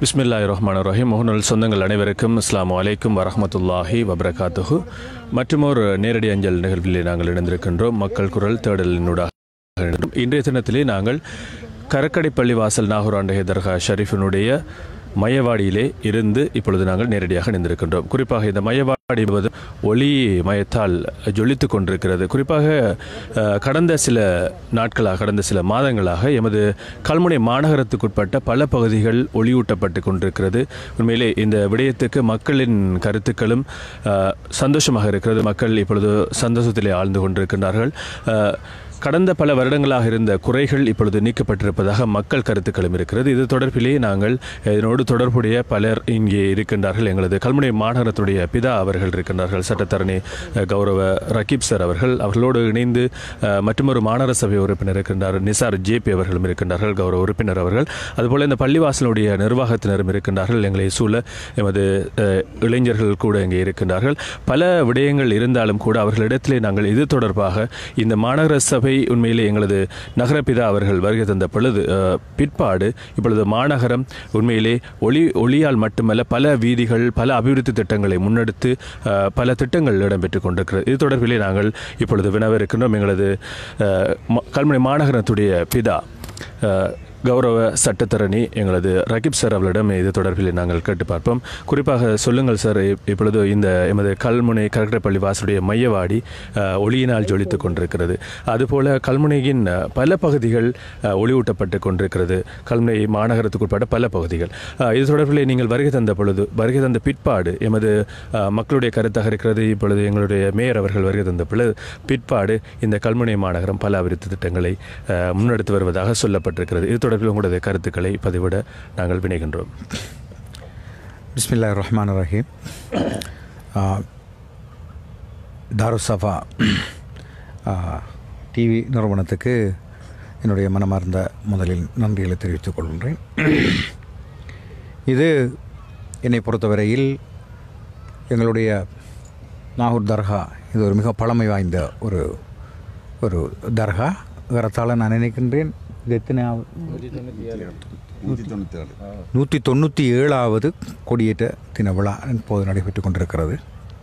பிஸ்மில்லாஹி ரஹ்மான் ரஹீம் முகநூல் சொந்தங்கள் அனைவருக்கும் அஸ்ஸலாமு அலைக்கும் வரஹ்மத்துல்லாஹி வபரகாத்துஹு மற்றுமொரு நேரடி அஞ்சல் நிகழ்விலே நாங்கள் இணைந்திருக்கின்றோம் மக்கள் குரல் தேடலினூடாக இணைந்திருக்கிறோம். இன்றைய தினத்திலே நாங்கள் கரக்கடைப்பள்ளி வாசல் நாகூராண்டகை தர்கா ஷரீஃபினுடைய மயவாடியிலே இருந்து இப்பொழுது நாங்கள் நேரடியாக இணைந்திருக்கின்றோம் குறிப்பாக இந்த மயவாடி என்பது ஒளி மயத்தால் ஜொலித்து கொண்டிருக்கிறது குறிப்பாக அஹ், கடந்த சில நாட்களாக கடந்த சில மாதங்களாக எமது கல்முனை மாநகரத்துக்குட்பட்ட பல பகுதிகள் ஒளியூட்டப்பட்டு கொண்டிருக்கிறது உண்மையிலே இந்த விடயத்துக்கு மக்களின் கருத்துக்களும் அஹ், சந்தோஷமாக இருக்கிறது மக்கள் இப்பொழுது சந்தோஷத்திலே ஆழ்ந்து கொண்டிருக்கின்றார்கள் அஹ், கடந்த பல வருடங்களாக இருந்த குறைகள் இப்பொழுது நீக்கப்பட்டிருப்பதாக மக்கள் கருத்துக்களும் இருக்கிறது இது தொடர்பிலே நாங்கள் இதனோடு தொடர்புடைய பலர் இங்கே இருக்கின்றார்கள் எங்களது கல்முனை மாநகரத்துடைய பிதா அவர்கள் இருக்கின்றார்கள் சட்டத்தரணி அஹ், கௌரவ ரகீப் சார் அவர்கள் அவர்களோடு இணைந்து அஹ், மற்றொரு மாநகர சபை உறுப்பினர் இருக்கின்றார் நிசார் ஜேபி அவர்களும் இருக்கின்றார்கள் கௌரவ உறுப்பினர் அவர்கள் அதுபோல இந்த பள்ளிவாசலுடைய நிர்வாகத்தினரும் இருக்கின்றார்கள் எங்களை சூழ எமது அஹ், இளைஞர்கள் கூட இங்கே இருக்கின்றார்கள் பல விடயங்கள் இருந்தாலும் கூட அவர்களிடத்திலே நாங்கள் இது தொடர்பாக இந்த மாநகர சபை உண்மையிலே எங்களது நகரபிதா அவர்கள் வருகை தந்த பொழுது அஹ், பிற்பாடு இப்பொழுது மாநகரம் உண்மையிலே ஒளி ஒளியால் மட்டுமல்ல பல வீதிகள் பல அபிவிருத்தி திட்டங்களை முன்னெடுத்து அஹ், பல திட்டங்கள் இடம்பெற்றுக் கொண்டிருக்கிறது இது தொடர்பிலே நாங்கள் இப்பொழுது வினவ எங்களது அஹ், ம- கல்முனை மாநகரத்துடைய பிதா அஹ், கௌரவ சட்டத்தரணி எங்களது ரகிப் சார் அவர்களிடம் இது தொடர்பில் நாங்கள் கேட்டு பார்ப்போம் குறிப்பாக சொல்லுங்கள் சார் இப்- இப்பொழுது இந்த எமது கல்முனை கரக்கடைப்பள்ளி வாசலுடைய மையவாடி அஹ், ஒளியினால் ஜொலித்துக் கொண்டிருக்கிறது அதுபோல கல்முனையின் அஹ், பல பகுதிகள் அஹ், ஒளியூட்டப்பட்டு கொண்டிருக்கிறது கல்முனை மாநகரத்துக்குட்பட்ட பல பகுதிகள் அஹ், இது தொடர்பில் நீங்கள் வருகை தந்த பொழுது வருகை தந்த பிற்பாடு எமது அஹ், மக்களுடைய கருத்தாக இருக்கிறது இப்பொழுது எங்களுடைய மேயர் அவர்கள் வருகை தந்த பொழுது பிற்பாடு இந்த கல்முனை மாநகரம் பல அபிவிருத்தி திட்டங்களை அஹ், முன்னெடுத்து வருவதாக சொல்லப்பட்டிருக்கிறது இது தொடர்பில் உங்களுடைய கருத்துக்களை பதிவிட நாங்கள் வினைகின்றோம் பிஸ்மில்லா ரஹ்மான் ரஹீம் தாருசஃபா டிவி நிறுவனத்துக்கு என்னுடைய மனமார்ந்த முதலில் நன்றிகளை தெரிவித்துக் கொள்கின்றேன் இது என்னை பொறுத்தவரையில் எங்களுடைய நாகூர் தர்கா இது ஒரு மிக பழமை வாய்ந்த ஒரு ஒரு தர்கா ஏறத்தாழ நான் நினைக்கின்றேன் இது எத்தனை நூற்றி தொண்ணூற்றி ஏழாவது கொடியேற்ற தின விழா இப்போது நடைபெற்று கொண்டிருக்கிறது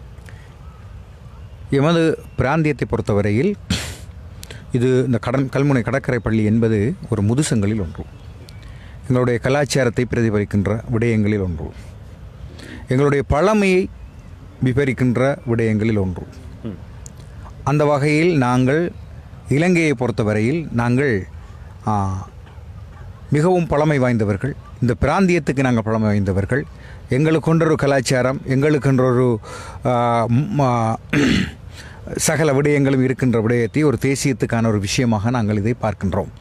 எமது பிராந்தியத்தை பொறுத்தவரையில் இது இந்த கடன் கல்முனை கடற்கரை பள்ளி என்பது ஒரு முதுசங்களில் ஒன்று எங்களுடைய கலாச்சாரத்தை பிரதிபலிக்கின்ற விடயங்களில் ஒன்று எங்களுடைய பழமையை விவரிக்கின்ற விடயங்களில் ஒன்று அந்த வகையில் நாங்கள் இலங்கையை பொறுத்தவரையில் நாங்கள் ஆ, மிகவும் பழமை வாய்ந்தவர்கள் இந்த பிராந்தியத்துக்கு நாங்கள் பழமை வாய்ந்தவர்கள் எங்களுக்கொன்ற ஒரு கலாச்சாரம் எங்களுக்கென்ற ஒரு ஆ, ம், ஆ, சகல விடயங்களும் இருக்கின்ற விடயத்தை ஒரு தேசியத்துக்கான ஒரு விஷயமாக நாங்கள் இதை பார்க்கின்றோம்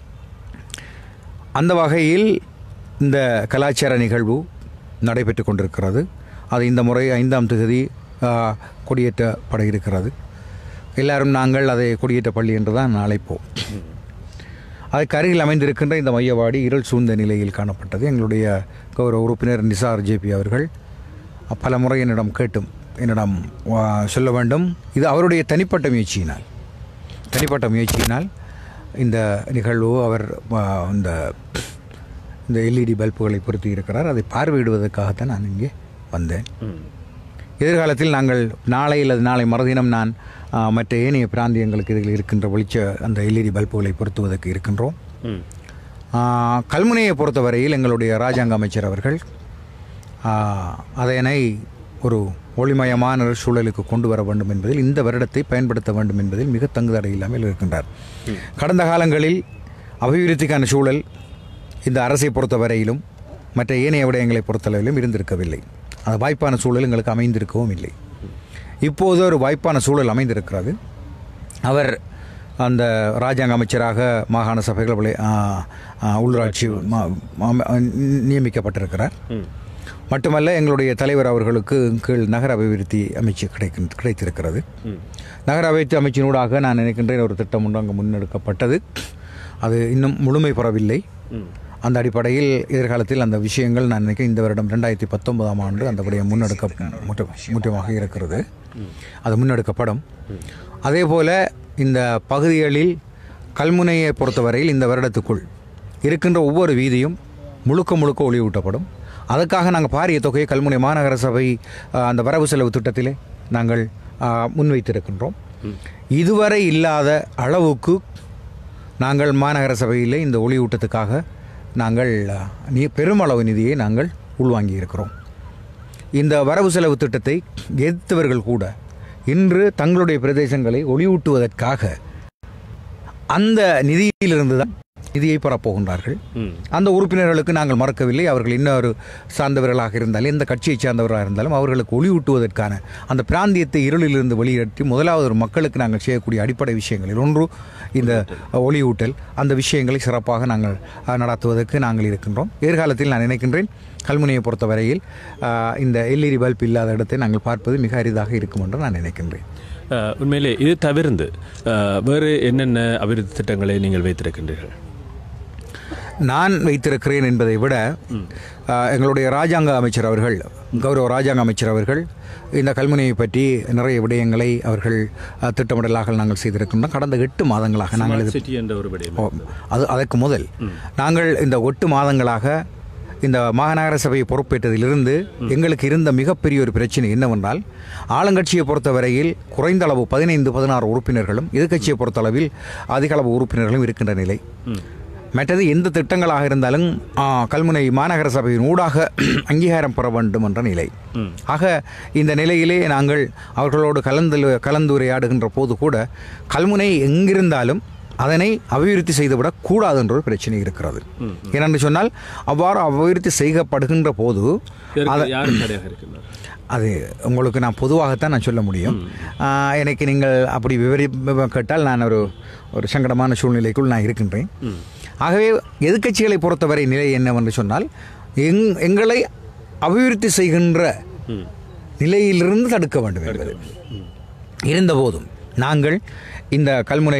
அந்த வகையில் இந்த கலாச்சார நிகழ்வு நடைபெற்று கொண்டிருக்கிறது அது இந்த முறை ஐந்தாம் தேதி ஆ, கொடியேற்றப்பட இருக்கிறது எல்லாரும் நாங்கள் அதை கொடியேற்ற பள்ளி என்று தான் அழைப்போம் அதுக்கு அருகில் அமைந்திருக்கின்ற இந்த மையவாடி இருள் சூழ்ந்த நிலையில் காணப்பட்டது எங்களுடைய கௌரவ உறுப்பினர் நிசார் ஜேபி அவர்கள் பல முறை என்னிடம் கேட்டும் என்னிடம் ஆ, சொல்ல வேண்டும் இது அவருடைய தனிப்பட்ட முயற்சியினால் தனிப்பட்ட முயற்சியினால் இந்த நிகழ்வு அவர் ஆ, இந்த இந்த எல்இடி பல்புகளை பொருத்தி இருக்கிறார் அதை பார்வையிடுவதற்காகத்தான் நான் இங்கே வந்தேன் எதிர்காலத்தில் நாங்கள் நாளை அல்லது நாளை மறுதினம் நான் ஆ, மற்ற ஏனைய பிராந்தியங்களுக்கு இதில் இருக்கின்ற வெளிச்ச அந்த எல்இடி பல்புகளை பொருத்துவதற்கு இருக்கின்றோம் ஆ, கல்முனையை பொறுத்தவரையில் எங்களுடைய ராஜாங்க அமைச்சர் அவர்கள் ஆ, அதனை ஒரு ஒளிமயமான ஒரு சூழலுக்கு கொண்டு வர வேண்டும் என்பதில் இந்த வருடத்தை பயன்படுத்த வேண்டும் என்பதில் மிக தங்குதடை இல்லாமல் இருக்கின்றார் கடந்த காலங்களில் அபிவிருத்திக்கான சூழல் இந்த அரசை பொறுத்தவரையிலும் மற்ற ஏனைய விடயங்களை பொறுத்தளவிலும் இருந்திருக்கவில்லை அது வாய்ப்பான சூழல் எங்களுக்கு அமைந்திருக்கவும் இல்லை இப்போது ஒரு வாய்ப்பான சூழல் அமைந்திருக்கிறது அவர் அந்த ராஜாங்க அமைச்சராக மாகாண சபைகள் விளை- ஆ, ஆ, உள்ளாட்சி மா- மா- நியமிக்கப்பட்டிருக்கிறார் மட்டுமல்ல எங்களுடைய தலைவர் அவர்களுக்கு கீழ் நகர அபிவிருத்தி அமைச்சு கிடைக்கின்ற கிடைத்திருக்கிறது நகர அபிவிருத்தி அமைச்சினூடாக நான் நினைக்கின்றேன் ஒரு திட்டம் ஒன்று அங்கு முன்னெடுக்கப்பட்டது அது இன்னும் முழுமை பெறவில்லை அந்த அடிப்படையில் எதிர்காலத்தில் அந்த விஷயங்கள் நான் நினைக்கிறேன் இந்த வருடம் ரெண்டாயிரத்தி பத்தொன்பதாம் ஆண்டு அந்த விடயம் முன்னெடுக்க முற்று- முற்றிலுமாக இருக்கிறது அது முன்னெடுக்கப்படும் அதே போல இந்த பகுதிகளில் கல்முனையை பொறுத்தவரையில் இந்த வருடத்துக்குள் இருக்கின்ற ஒவ்வொரு வீதியும் முழுக்க முழுக்க ஒளியூட்டப்படும் அதுக்காக நாங்கள் பாரிய தொகையை கல்முனை மாநகர சபை ஆ, அந்த வரவு செலவு திட்டத்திலே நாங்கள் ஆ, முன்வைத்திருக்கின்றோம் இதுவரை இல்லாத அளவுக்கு நாங்கள் மாநகர சபையிலே இந்த ஒளியூட்டத்துக்காக நாங்கள் ஆ, நி- பெருமளவு நிதியை நாங்கள் உள்வாங்கி இருக்கிறோம் இந்த வரவு செலவு திட்டத்தை எதிர்த்தவர்கள் கூட இன்று தங்களுடைய பிரதேசங்களை ஒளியூட்டுவதற்காக அந்த நிதியிலிருந்து தான் நிதியை பெறப்போகின்றார்கள் ம் அந்த உறுப்பினர்களுக்கு நாங்கள் மறக்கவில்லை அவர்கள் இன்னொரு சார்ந்தவர்களாக இருந்தாலும் எந்த கட்சியை சார்ந்தவர்களாக இருந்தாலும் அவர்களுக்கு ஒளியூட்டுவதற்கான அந்த பிராந்தியத்தை இருளிலிருந்து வெளியேற்றி முதலாவது ஒரு மக்களுக்கு நாங்கள் செய்யக்கூடிய அடிப்படை விஷயங்களில் ஒன்று இந்த ஒளியூட்டல் அந்த விஷயங்களை சிறப்பாக நாங்கள் அஹ், நடத்துவதற்கு நாங்கள் இருக்கின்றோம் எதிர்காலத்தில் நான் நினைக்கின்றேன் கல்முனையை பொறுத்தவரையில் அஹ், இந்த எல்இடி பல்ப் இல்லாத இடத்தை நாங்கள் பார்ப்பது மிக அரிதாக இருக்கும் என்று நான் நினைக்கின்றேன் அஹ், உண்மையிலே இது தவிர்ந்து அஹ், வேறு என்னென்ன அபிவிருத்தி திட்டங்களை நீங்கள் வைத்திருக்கின்றீர்கள் நான் வைத்திருக்கிறேன் என்பதை விட ஆஹ், எங்களுடைய ராஜாங்க அமைச்சர் அவர்கள் கௌரவ ராஜாங்க அமைச்சர் அவர்கள் இந்த கல்முனையை பற்றி நிறைய விடயங்களை அவர்கள் ஆஹ், திட்டமிடலாக நாங்கள் செய்திருக்கின்றோம் கடந்த எட்டு மாதங்களாக நாங்கள் இது சிட்டி என்ற ஒரு விடயம் ஓ, அது அதற்கு முதல் நாங்கள் இந்த எட்டு மாதங்களாக இந்த மாநகர சபையை பொறுப்பேற்றதிலிருந்து எங்களுக்கு இருந்த மிகப்பெரிய ஒரு பிரச்சனை என்னவென்றால் ஆளுங்கட்சியை பொறுத்தவரையில் குறைந்த அளவு பதினைந்து பதினாறு உறுப்பினர்களும் எதிர்க்கட்சியை பொறுத்தளவில் அதிக அளவு உறுப்பினர்களும் இருக்கின்ற நிலை மற்றது எந்த திட்டங்களாக இருந்தாலும் ஆ, கல்முனை மாநகர சபையின் ஊடாக அங்கீகாரம் பெற வேண்டும் என்ற நிலை ஆக இந்த நிலையிலே நாங்கள் அவர்களோடு கலந்து கலந்துரையாடுகின்ற போது கூட கல்முனை எங்கிருந்தாலும் அதனை அபிவிருத்தி செய்துவிடக் கூடாது என்ற ஒரு பிரச்சனை இருக்கிறது ஏனென்று சொன்னால் அவ்வாறு அபிவிருத்தி செய்யப்படுகின்ற போது இதற்கு யார் தடையாக இருக்கின்றார் அது உங்களுக்கு நான் பொதுவாகத்தான் நான் சொல்ல முடியும் ஆஹ், எனக்கு நீங்கள் அப்படி விவரி கேட்டால் நான் ஒரு ஒரு சங்கடமான சூழ்நிலைக்குள் நான் இருக்கின்றேன் ஆகவே எதிர்க்கட்சிகளை பொறுத்தவரை நிலை என்னவென்று சொன்னால் எங் எங்களை அபிவிருத்தி செய்கின்ற நிலையிலிருந்து தடுக்க வேண்டும் என்பது இருந்தபோதும் நாங்கள் இந்த கல்முனை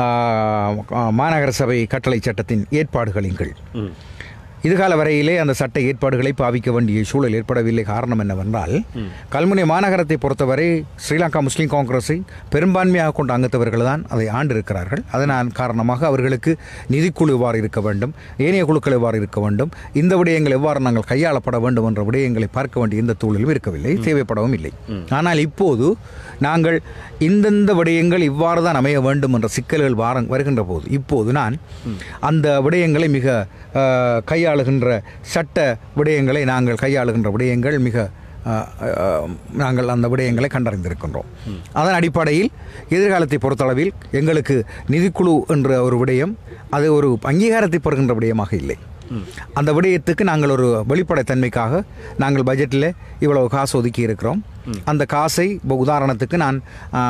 ஆஹ், மாநகர சபை கட்டளை சட்டத்தின் ஏற்பாடுகளின் கீழ் ம் இதுகால வரையிலே அந்த சட்ட ஏற்பாடுகளை பாவிக்க வேண்டிய சூழல் ஏற்படவில்லை காரணம் என்னவென்றால் கல்முனை மாநகரத்தை பொறுத்தவரை ஸ்ரீலங்கா முஸ்லீம் காங்கிரஸை பெரும்பான்மையாக கொண்ட அங்கத்தவர்கள் தான் அதை ஆண்டிருக்கிறார்கள் அதனால் காரணமாக அவர்களுக்கு நிதிக்குழு எவ்வாறு இருக்க வேண்டும் ஏனைய குழுக்கள் எவ்வாறு இருக்க வேண்டும் இந்த விடயங்கள் எவ்வாறு நாங்கள் கையாளப்பட வேண்டும் என்ற விடயங்களை பார்க்க வேண்டிய எந்த சூழலும் இருக்கவில்லை தேவைப்படவும் இல்லை ஆனால் இப்போது நாங்கள் இந்தந்த விடயங்கள் இவ்வாறு தான் அமைய வேண்டும் என்ற சிக்கல்கள் வார வருகின்ற போது இப்போது நான் அந்த விடயங்களை மிக அஹ், கையாளுகின்ற சட்ட விடயங்களை நாங்கள் கையாளுகின்ற விடயங்கள் மிக அஹ், அஹ், நாங்கள் அந்த விடயங்களை கண்டறிந்திருக்கின்றோம் அதன் அடிப்படையில் எதிர்காலத்தை பொறுத்தளவில் எங்களுக்கு நிதிக்குழு என்ற ஒரு விடயம் அது ஒரு அங்கீகாரத்தை பெறுகின்ற விடயமாக இல்லை அந்த விடயத்துக்கு நாங்கள் ஒரு வெளிப்படைத்தன்மைக்காக நாங்கள் பட்ஜெட்டில் இவ்வளவு காசு ஒதுக்கி இருக்கிறோம் அந்த காசை இப்போ உதாரணத்துக்கு நான் ஆ,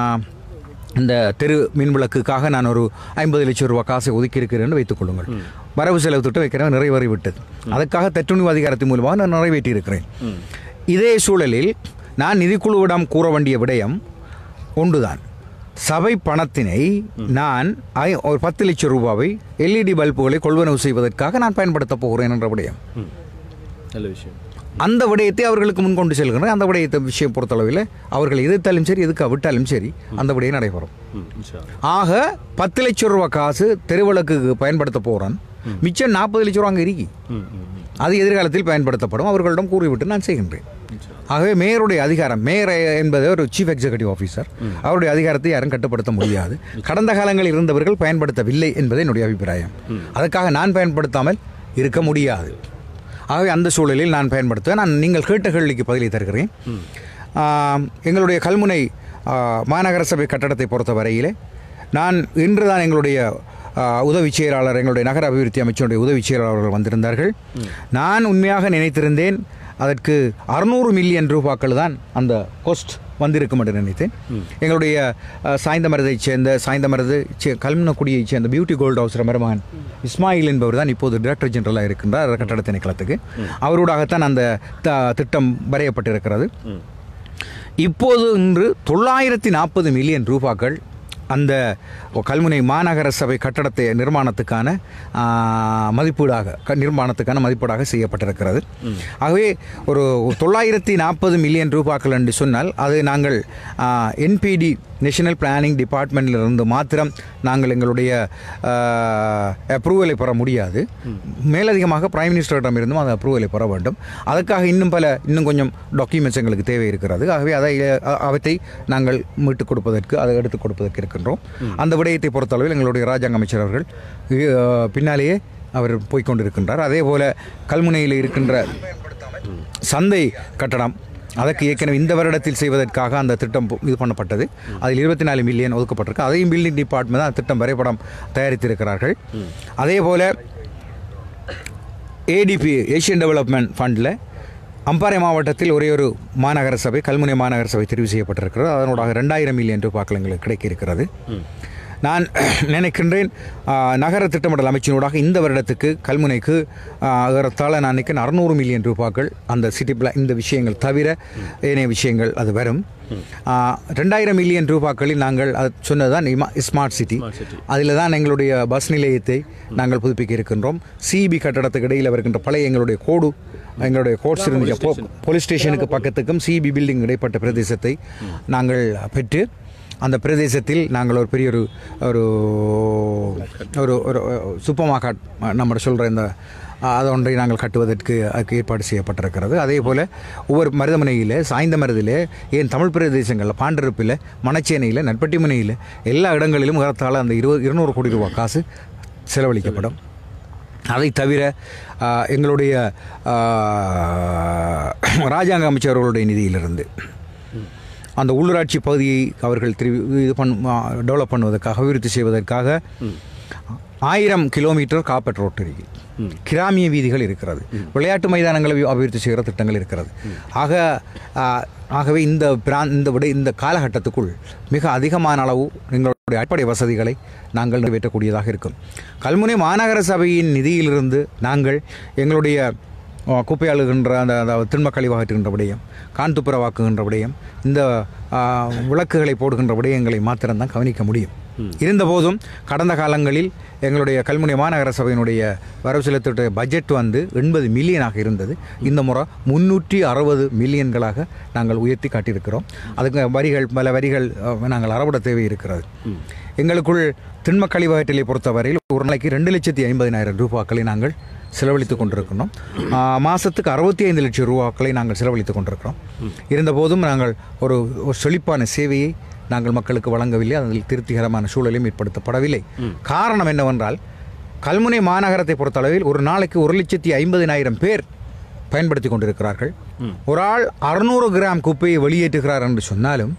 இந்த தெரு மின் விளக்குக்காக நான் ஒரு ஐம்பது லட்சம் ரூபாய் காசை ஒதுக்கி இருக்கிறேன்னு வைத்துக் கொள்ளுங்கள் வரவு செலவு திட்டம் வைக்கிறேன் நிறைவேறி விட்டது அதுக்காக தட்டுணிவு அதிகாரத்தின் மூலமாக நான் நிறைவேற்றி இருக்கிறேன் இதே சூழலில் நான் நிதிக்குழுவிடம் கூற வேண்டிய விடயம் ஒன்றுதான் சபை பணத்தினை நான் ஐ- ஒரு பத்து லட்சம் ரூபாவை எல்இடி பல்புகளை கொள்வனவு செய்வதற்காக நான் பயன்படுத்தப் போகிறேன் என்ற விடயம் ம் நல்ல விஷயம் அந்த விடயத்தை அவர்களுக்கு முன் கொண்டு செல்கிறேன் அந்த விடயத்தை விஷயம் பொறுத்தளவில் அவர்கள் எதிர்த்தாலும் சரி எதுக்கு விட்டாலும் சரி அந்த விடயம் நடைபெறும் ம் இன்ஷா அல்லாஹ். ஆக பத்து லட்சம் ரூபாய் காசு தெருவிளக்குக்கு பயன்படுத்த போகிறேன் மிச்சம் நாற்பது லட்சம் ரூபா அங்கே இருக்கி ம் ம் ம் அது எதிர்காலத்தில் பயன்படுத்தப்படும் அவர்களிடம் கூறிவிட்டு நான் செய்கின்றேன் ஆகவே மேயருடைய அதிகாரம் மேயர் என்பது ஒரு சீஃப் எக்ஸிகூட்டிவ் ஆஃபீஸர் அவருடைய அதிகாரத்தை யாரும் கட்டுப்படுத்த முடியாது கடந்த காலங்களில் இருந்தவர்கள் பயன்படுத்தவில்லை என்பது என்னுடைய அபிப்பிராயம் அதுக்காக நான் பயன்படுத்தாமல் இருக்க முடியாது ஆகவே அந்த சூழலில் நான் பயன்படுத்துவேன் நான் நீங்கள் கேட்ட கேள்விக்கு பதிலை தருகிறேன் ஆம், எங்களுடைய கல்முனை ஆ, மாநகர சபை கட்டடத்தை பொறுத்த வரையிலே நான் இன்று தான் எங்களுடைய ஆ, உதவி செயலாளர் எங்களுடைய நகர அபிவிருத்தி அமைச்சருடைய உதவி செயலாளர் அவர்கள் வந்திருந்தார்கள் நான் உண்மையாக நினைத்திருந்தேன் அதற்கு அறுநூறு மில்லியன் ரூபாக்கள் தான் அந்த கோஸ்ட் வந்திருக்கும் என்று நினைத்தேன் எங்களுடைய அஹ், சாய்ந்தமரத்தைச் சேர்ந்த சாய்ந்தமரது சே- கல்முனக்குடியைச் சேர்ந்த பியூட்டி கோல்ட் ஹவுஸ் மருமகன் இஸ்மாயில் என்பவர் தான் இப்போது டைரக்டர் ஜெனரலாக இருக்கின்றார் கட்டட திணைக்களத்துக்கு அவரோடாகத்தான் அந்த த- திட்டம் வரையப்பட்டிருக்கிறது இப்போது இன்று தொள்ளாயிரத்தி நாற்பது மில்லியன் ரூபாக்கள் அந்த கல்முனை மாநகர சபை கட்டடத்தை நிர்மாணத்துக்கான ஆ, மதிப்பீடாக க- நிர்மாணத்துக்கான மதிப்பீடாக செய்யப்பட்டிருக்கிறது ஆகவே ஒரு தொள்ளாயிரத்தி நாற்பது மில்லியன் ரூபாக்கள் என்று சொன்னால் அது நாங்கள் என்பிடி நேஷனல் பிளானிங் டிபார்ட்மெண்ட்டிலிருந்து மாத்திரம் நாங்கள் எங்களுடைய அப்ரூவலை பெற முடியாது மேலதிகமாக பிரைம் மினிஸ்டரிடம் இருந்தும் அந்த அப்ரூவலை பெற வேண்டும் அதற்காக இன்னும் பல இன்னும் கொஞ்சம் டாக்குமெண்ட்ஸ் எங்களுக்கு தேவை இருக்கிறது ஆகவே அதை அ- அவற்றை நாங்கள் மீட்டுக் கொடுப்பதற்கு அதை எடுத்துக் கொடுப்பதற்கு இருக்கின்றோம் அந்த விடயத்தை பொறுத்தளவில் எங்களுடைய ராஜாங்க அமைச்சர் அவர்கள் அஹ், பின்னாலேயே அவர் போய்க்கொண்டிருக்கின்றார் அதே போல கல்முனையில் இருக்கின்ற சந்தை கட்டடம் அதற்கு ஏற்கனவே இந்த வருடத்தில் செய்வதற்காக அந்த திட்டம் பு- இது பண்ணப்பட்டது அதில் இருபத்தி நாலு மில்லியன் ஒதுக்கப்பட்டிருக்கு அதையும் பில்டிங் டிபார்ட்மெண்ட் தான் திட்டம் வரைபடம் தயாரித்திருக்கிறார்கள் அதே போல ஏடிபி ஏஷியன் டெவலப்மெண்ட் ஃபண்டில் அம்பாறை மாவட்டத்தில் ஒரே ஒரு மாநகர சபை கல்முனை மாநகர சபை தெரிவு செய்யப்பட்டிருக்கிறது அதனோட ரெண்டாயிரம் மில்லியன் ரூபாய்கள் எங்களுக்கு கிடைக்க இருக்கிறது நான் நினைக்கின்றேன் ஆ, நகர திட்டமிடல் அமைச்சினூடாக இந்த வருடத்துக்கு கல்முனைக்கு ஆ, ஏறத்தாழ நான் நினைக்கிறேன் அறுநூறு மில்லியன் ரூபாய்கள் அந்த சிட்டி பிளா இந்த விஷயங்கள் தவிர ஏனைய விஷயங்கள் அது வரும் ஆ, ரெண்டாயிரம் மில்லியன் ரூபாய்களில் நாங்கள் அது சொன்னதுதான் இமா- ஸ்மார்ட் சிட்டி அதில் தான் எங்களுடைய பஸ் நிலையத்தை நாங்கள் புதுப்பிக்க இருக்கின்றோம் சிபி கட்டடத்துக்கு இடையில் வருகின்ற பழைய எங்களுடைய கோடு எங்களுடைய கோட்ஸ் இருந்துச்சு போ- போலீஸ் ஸ்டேஷனுக்கு பக்கத்துக்கும் சிபி பில்டிங் இடைப்பட்ட பிரதேசத்தை நாங்கள் பெற்று அந்த பிரதேசத்தில் நாங்கள் ஒரு பெரிய ஒரு ஒரு ஒரு ஒரு சூப்பர் மார்க்கெட் நம்ம சொல்கிற இந்த அதை ஒன்றை நாங்கள் கட்டுவதற்கு அதுக்கு ஏற்பாடு செய்யப்பட்டிருக்கிறது அதே போல் ஒவ்வொரு மருதமனையில் சாய்ந்த மருதில் ஏன் தமிழ் பிரதேசங்களில் பாண்டிருப்பில் மணச்சேனையில் நட்பட்டிமனையில் எல்லா இடங்களிலும் ஏறத்தாழ அந்த இருபது இருநூறு கோடி ரூபாய் காசு செலவழிக்கப்படும் அதை தவிர ஆ, எங்களுடைய ஆ, ராஜாங்க அமைச்சர்களுடைய நிதியிலிருந்து அந்த உள்ளூராட்சி பகுதியை அவர்கள் திரு இது பண் டெவலப் பண்ணுவதற்காக அபிவிருத்தி செய்வதற்காக ஆயிரம் கிலோமீட்டர் காப்பட் ரோட் இருக்கு கிராமிய வீதிகள் இருக்கிறது விளையாட்டு மைதானங்களை அபிவிருத்தி செய்கிற திட்டங்கள் இருக்கிறது ஆக ஆ, ஆகவே இந்த பிரான் இந்த விட இந்த காலகட்டத்துக்குள் மிக அதிகமான அளவு எங்களுடைய அடிப்படை வசதிகளை நாங்கள் நிறைவேற்றக்கூடியதாக இருக்கும் கல்முனை மாநகர சபையின் நிதியிலிருந்து நாங்கள் எங்களுடைய அஹ், குப்பை அழுகின்ற அந்த அதாவது திண்ம கழிவாகற்றுகின்ற விடயம் கான் துப்புரவாக்குகின்ற விடயம் இந்த அஹ், விளக்குகளை போடுகின்ற விடயங்களை மாத்திரம்தான் கவனிக்க முடியும் இருந்தபோதும் கடந்த காலங்களில் எங்களுடைய கல்முனை மாநகர சபையினுடைய வரவு செலுத்த பட்ஜெட் வந்து எண்பது மில்லியனாக இருந்தது இந்த முறை முன்னூற்றி அறுபது மில்லியன்களாக நாங்கள் உயர்த்தி காட்டியிருக்கிறோம் அதுக்கு வரிகள் பல வரிகள் அஹ், நாங்கள் அறவிட தேவை இருக்கிறது எங்களுக்குள் திண்ம கழிவாற்றலை பொறுத்தவரையில் ஒரு நாளைக்கு ரெண்டு லட்சத்தி ஐம்பதினாயிரம் ரூபாய்களை நாங்கள் செலவழித்துக் கொண்டிருக்கிறோம் ஆ, மாசத்துக்கு அறுபத்தி ஐந்து லட்சம் ரூபாய்களை நாங்கள் செலவழித்துக் கொண்டிருக்கிறோம் இருந்தபோதும் நாங்கள் ஒரு ஒரு செழிப்பான சேவையை நாங்கள் மக்களுக்கு வழங்கவில்லை அதில் திருப்திகரமான சூழலையும் ஏற்படுத்தப்படவில்லை காரணம் என்னவென்றால் கல்முனை மாநகரத்தை பொறுத்தளவில் ஒரு நாளைக்கு ஒரு லட்சத்தி ஐம்பதினாயிரம் பேர் பயன்படுத்தி கொண்டிருக்கிறார்கள் ஒரு ஆள் அறுநூறு கிராம் குப்பையை வெளியேற்றுகிறார் என்று சொன்னாலும்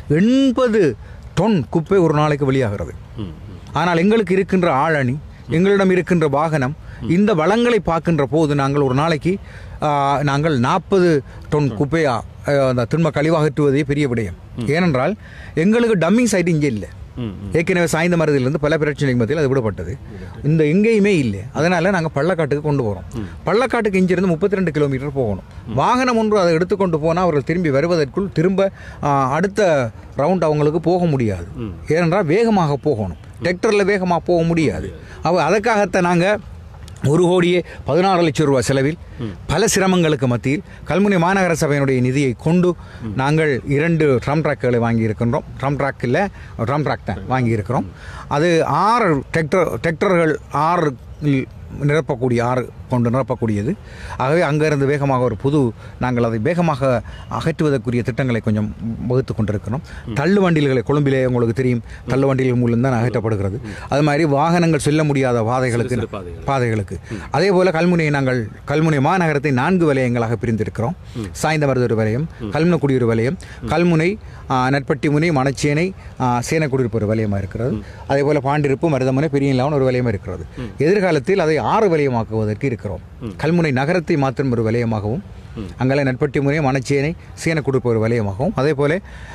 எண்பது டொன் குப்பை ஒரு நாளைக்கு வெளியாகிறது ஆனால் எங்களுக்கு இருக்கின்ற ஆளணி எங்களிடம் இருக்கின்ற வாகனம் இந்த வளங்களை பார்க்கின்ற போது நாங்கள் ஒரு நாளைக்கு ஆ, நாங்கள் நாற்பது டொன் குப்பையா ஆ, அந்த திண்ம கழிவாகற்றுவதே பெரிய விடயம் ஏனென்றால் எங்களுக்கு டம்மிங் சைட் இங்கே இல்லை ஏற்கனவே சாய்ந்த மருதிலிருந்து பல பிரச்சனைகள் மத்தியில் அது விடப்பட்டது இந்த எங்கேயுமே இல்லை அதனால நாங்கள் பள்ளக்காட்டுக்கு கொண்டு போகிறோம் பள்ளக்காட்டுக்கு இங்கிருந்து முப்பத்தி ரெண்டு கிலோமீட்டர் போகணும் வாகனம் ஒன்று அதை எடுத்துக்கொண்டு போனால் அவர்கள் திரும்பி வருவதற்குள் திரும்ப ஆ, அடுத்த ரவுண்ட் அவங்களுக்கு போக முடியாது ஏனென்றால் வேகமாக போகணும் டிராக்டரில் வேகமாக போக முடியாது அவ அதற்காகத்தான் நாங்கள் ஒரு கோடியே பதினாறு லட்சம் ரூபாய் செலவில் பல சிரமங்களுக்கு மத்தியில் கல்முனை மாநகர சபையினுடைய நிதியை கொண்டு நாங்கள் இரண்டு ட்ரம் ட்ராக்குகளை வாங்கியிருக்கின்றோம் ட்ரம் ட்ராக் இல்லை ட்ரம் ட்ராக் தான் வாங்கியிருக்கிறோம் அது ஆறு டிராக்டர் டிராக்டர்கள் ஆறு நிரப்பக்கூடிய ஆறு கொண்டு நிரப்பக்கூடியது ஆகவே அங்கிருந்து வேகமாக ஒரு புது நாங்கள் அதை வேகமாக அகற்றுவதற்குரிய திட்டங்களை கொஞ்சம் வகுத்து கொண்டிருக்கிறோம் தள்ளு வண்டில்களை கொழும்பிலே உங்களுக்கு தெரியும் தள்ளு வண்டிகள் மூலம் தான் அகற்றப்படுகிறது அது மாதிரி வாகனங்கள் செல்ல முடியாத பாதைகளுக்கு பாதைகளுக்கு அதே போல கல்முனையை நாங்கள் கல்முனை மாநகரத்தை நான்கு வலயங்களாக பிரிந்திருக்கிறோம் சாய்ந்தமருது ஒரு வலயம் கல்முனக்குடி ஒரு வலயம் கல்முனை ஆ, நட்பட்டி முனை மணச்சேனை ஆ, சேனக்குடியிருப்பு ஒரு வலயமாக இருக்கிறது அதே போல பாண்டிருப்பு மருதமுனை பெரியலாவன் ஒரு வலயம் இருக்கிறது எதிர்காலத்தில் அதை ஆறு வலயமாக்குவதற்கு இருக்கிறோம் கல்முனை நகரத்தை மாத்திரம் ஒரு வலயமாகவும் அங்கே நட்பட்டி முனை மணச்சேனை சேனக்குடியிருப்பு ஒரு வலயமாகவும் அதே போல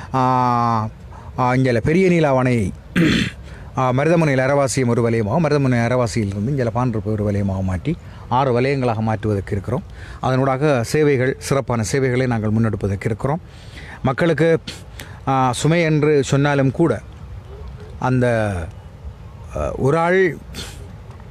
இங்கே பெரிய நீலாவணையை ஆ, மருதமுனையில் அரவாசியம் ஒரு வலயமாகவும் மருதமுனை அரவாசியிலிருந்து இங்கே பாண்டிருப்பு ஒரு வலயமாக மாற்றி ஆறு வலயங்களாக மாற்றுவதற்கு இருக்கிறோம் அதனூடாக சேவைகள் சிறப்பான சேவைகளை நாங்கள் முன்னெடுப்பதற்கு இருக்கிறோம் மக்களுக்கு ஆ, சுமை என்று சொன்னாலும் கூட அந்த ஆ, ஒரு ஆள்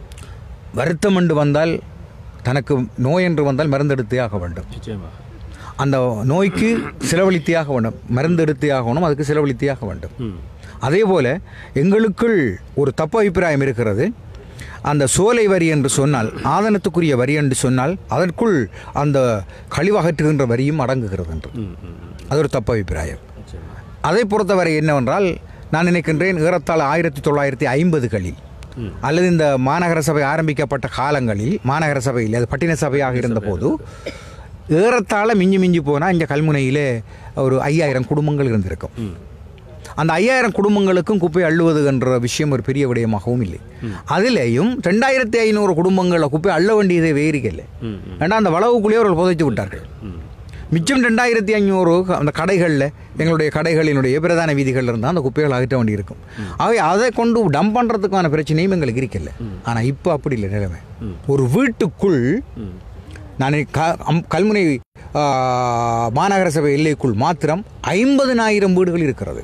வருத்தம் என்று வந்தால் தனக்கு நோய் என்று வந்தால் மருந்தெடுத்தே ஆக வேண்டும் நிச்சயமாக அந்த நோய்க்கு செலவழித்தியாக வேண்டும் மருந்து எடுத்தியாக வேணும் அதுக்கு செலவழித்தியாக வேண்டும் அதே போல் எங்களுக்குள் ஒரு தப்பு அபிப்பிராயம் இருக்கிறது அந்த சோலை வரி என்று சொன்னால் ஆதனத்துக்குரிய வரி என்று சொன்னால் அதற்குள் அந்த கழிவகற்றுகின்ற வரியும் அடங்குகிறது என்று அது ஒரு தப்பு அபிப்பிராயம் அதை பொறுத்தவரை என்னவென்றால் நான் நினைக்கின்றேன் ஏறத்தாழ ஆயிரத்தி தொள்ளாயிரத்தி ஐம்பதுகளில் அல்லது இந்த மாநகர சபை ஆரம்பிக்கப்பட்ட காலங்களில் மாநகர சபையில் அது பட்டின சபையாக இருந்தபோது ஏறத்தாழ மிஞ்சி மிஞ்சி போனால் இங்கே கல்முனையிலே ஒரு ஐயாயிரம் குடும்பங்கள் இருந்திருக்கும் அந்த ஐயாயிரம் குடும்பங்களுக்கும் குப்பை அள்ளுவது என்ற விஷயம் ஒரு பெரிய விடயமாகவும் இல்லை அதிலேயும் ரெண்டாயிரத்தி ஐநூறு குடும்பங்களை குப்பை அள்ள வேண்டியதே வேறிக்கல ஏன்னா அந்த வளவுக்குள்ளேயே அவர்கள் புதைத்து விட்டார்கள் மிச்சம் ரெண்டாயிரத்தி ஐநூறு அந்த கடைகளில் எங்களுடைய கடைகளினுடைய பிரதான வீதிகளில் இருந்தால் அந்த குப்பைகள் அகற்ற வேண்டியிருக்கும் ஆகவே அதை கொண்டு டம்ப் பண்ணுறதுக்கான பிரச்சனையும் எங்களுக்கு இருக்கல ஆனால் இப்போ அப்படி இல்லை நிலைமை ஒரு வீட்டுக்குள் நான் க- அம்- கல்முனை ஆ, மாநகர சபை எல்லைக்குள் மாத்திரம் ஐம்பதனாயிரம் வீடுகள் இருக்கிறது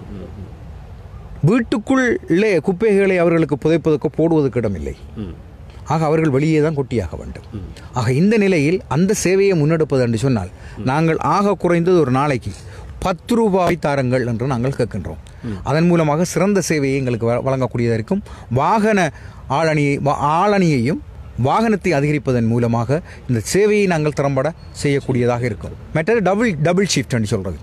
வீட்டுக்குள்ளே குப்பைகளை அவர்களுக்கு புதைப்பதற்கோ போடுவதற்கு இடமில்லை ஆக அவர்கள் வெளியே தான் கொட்டியாக வேண்டும் ஆக இந்த நிலையில் அந்த சேவையை முன்னெடுப்பது என்று சொன்னால் நாங்கள் ஆக குறைந்தது ஒரு நாளைக்கு பத்து ரூபாய் தாருங்கள் என்று நாங்கள் கேட்கின்றோம் அதன் மூலமாக சிறந்த சேவையை எங்களுக்கு வ- வழங்கக்கூடியதாக இருக்கும் வாகன ஆளணியை வா- ஆளணியையும் வாகனத்தை அதிகரிப்பதன் மூலமாக இந்த சேவையை நாங்கள் திறம்பட செய்யக்கூடியதாக இருக்கும் மற்றது டபுள் டபுள் ஷிஃப்ட் என்று சொல்கிறது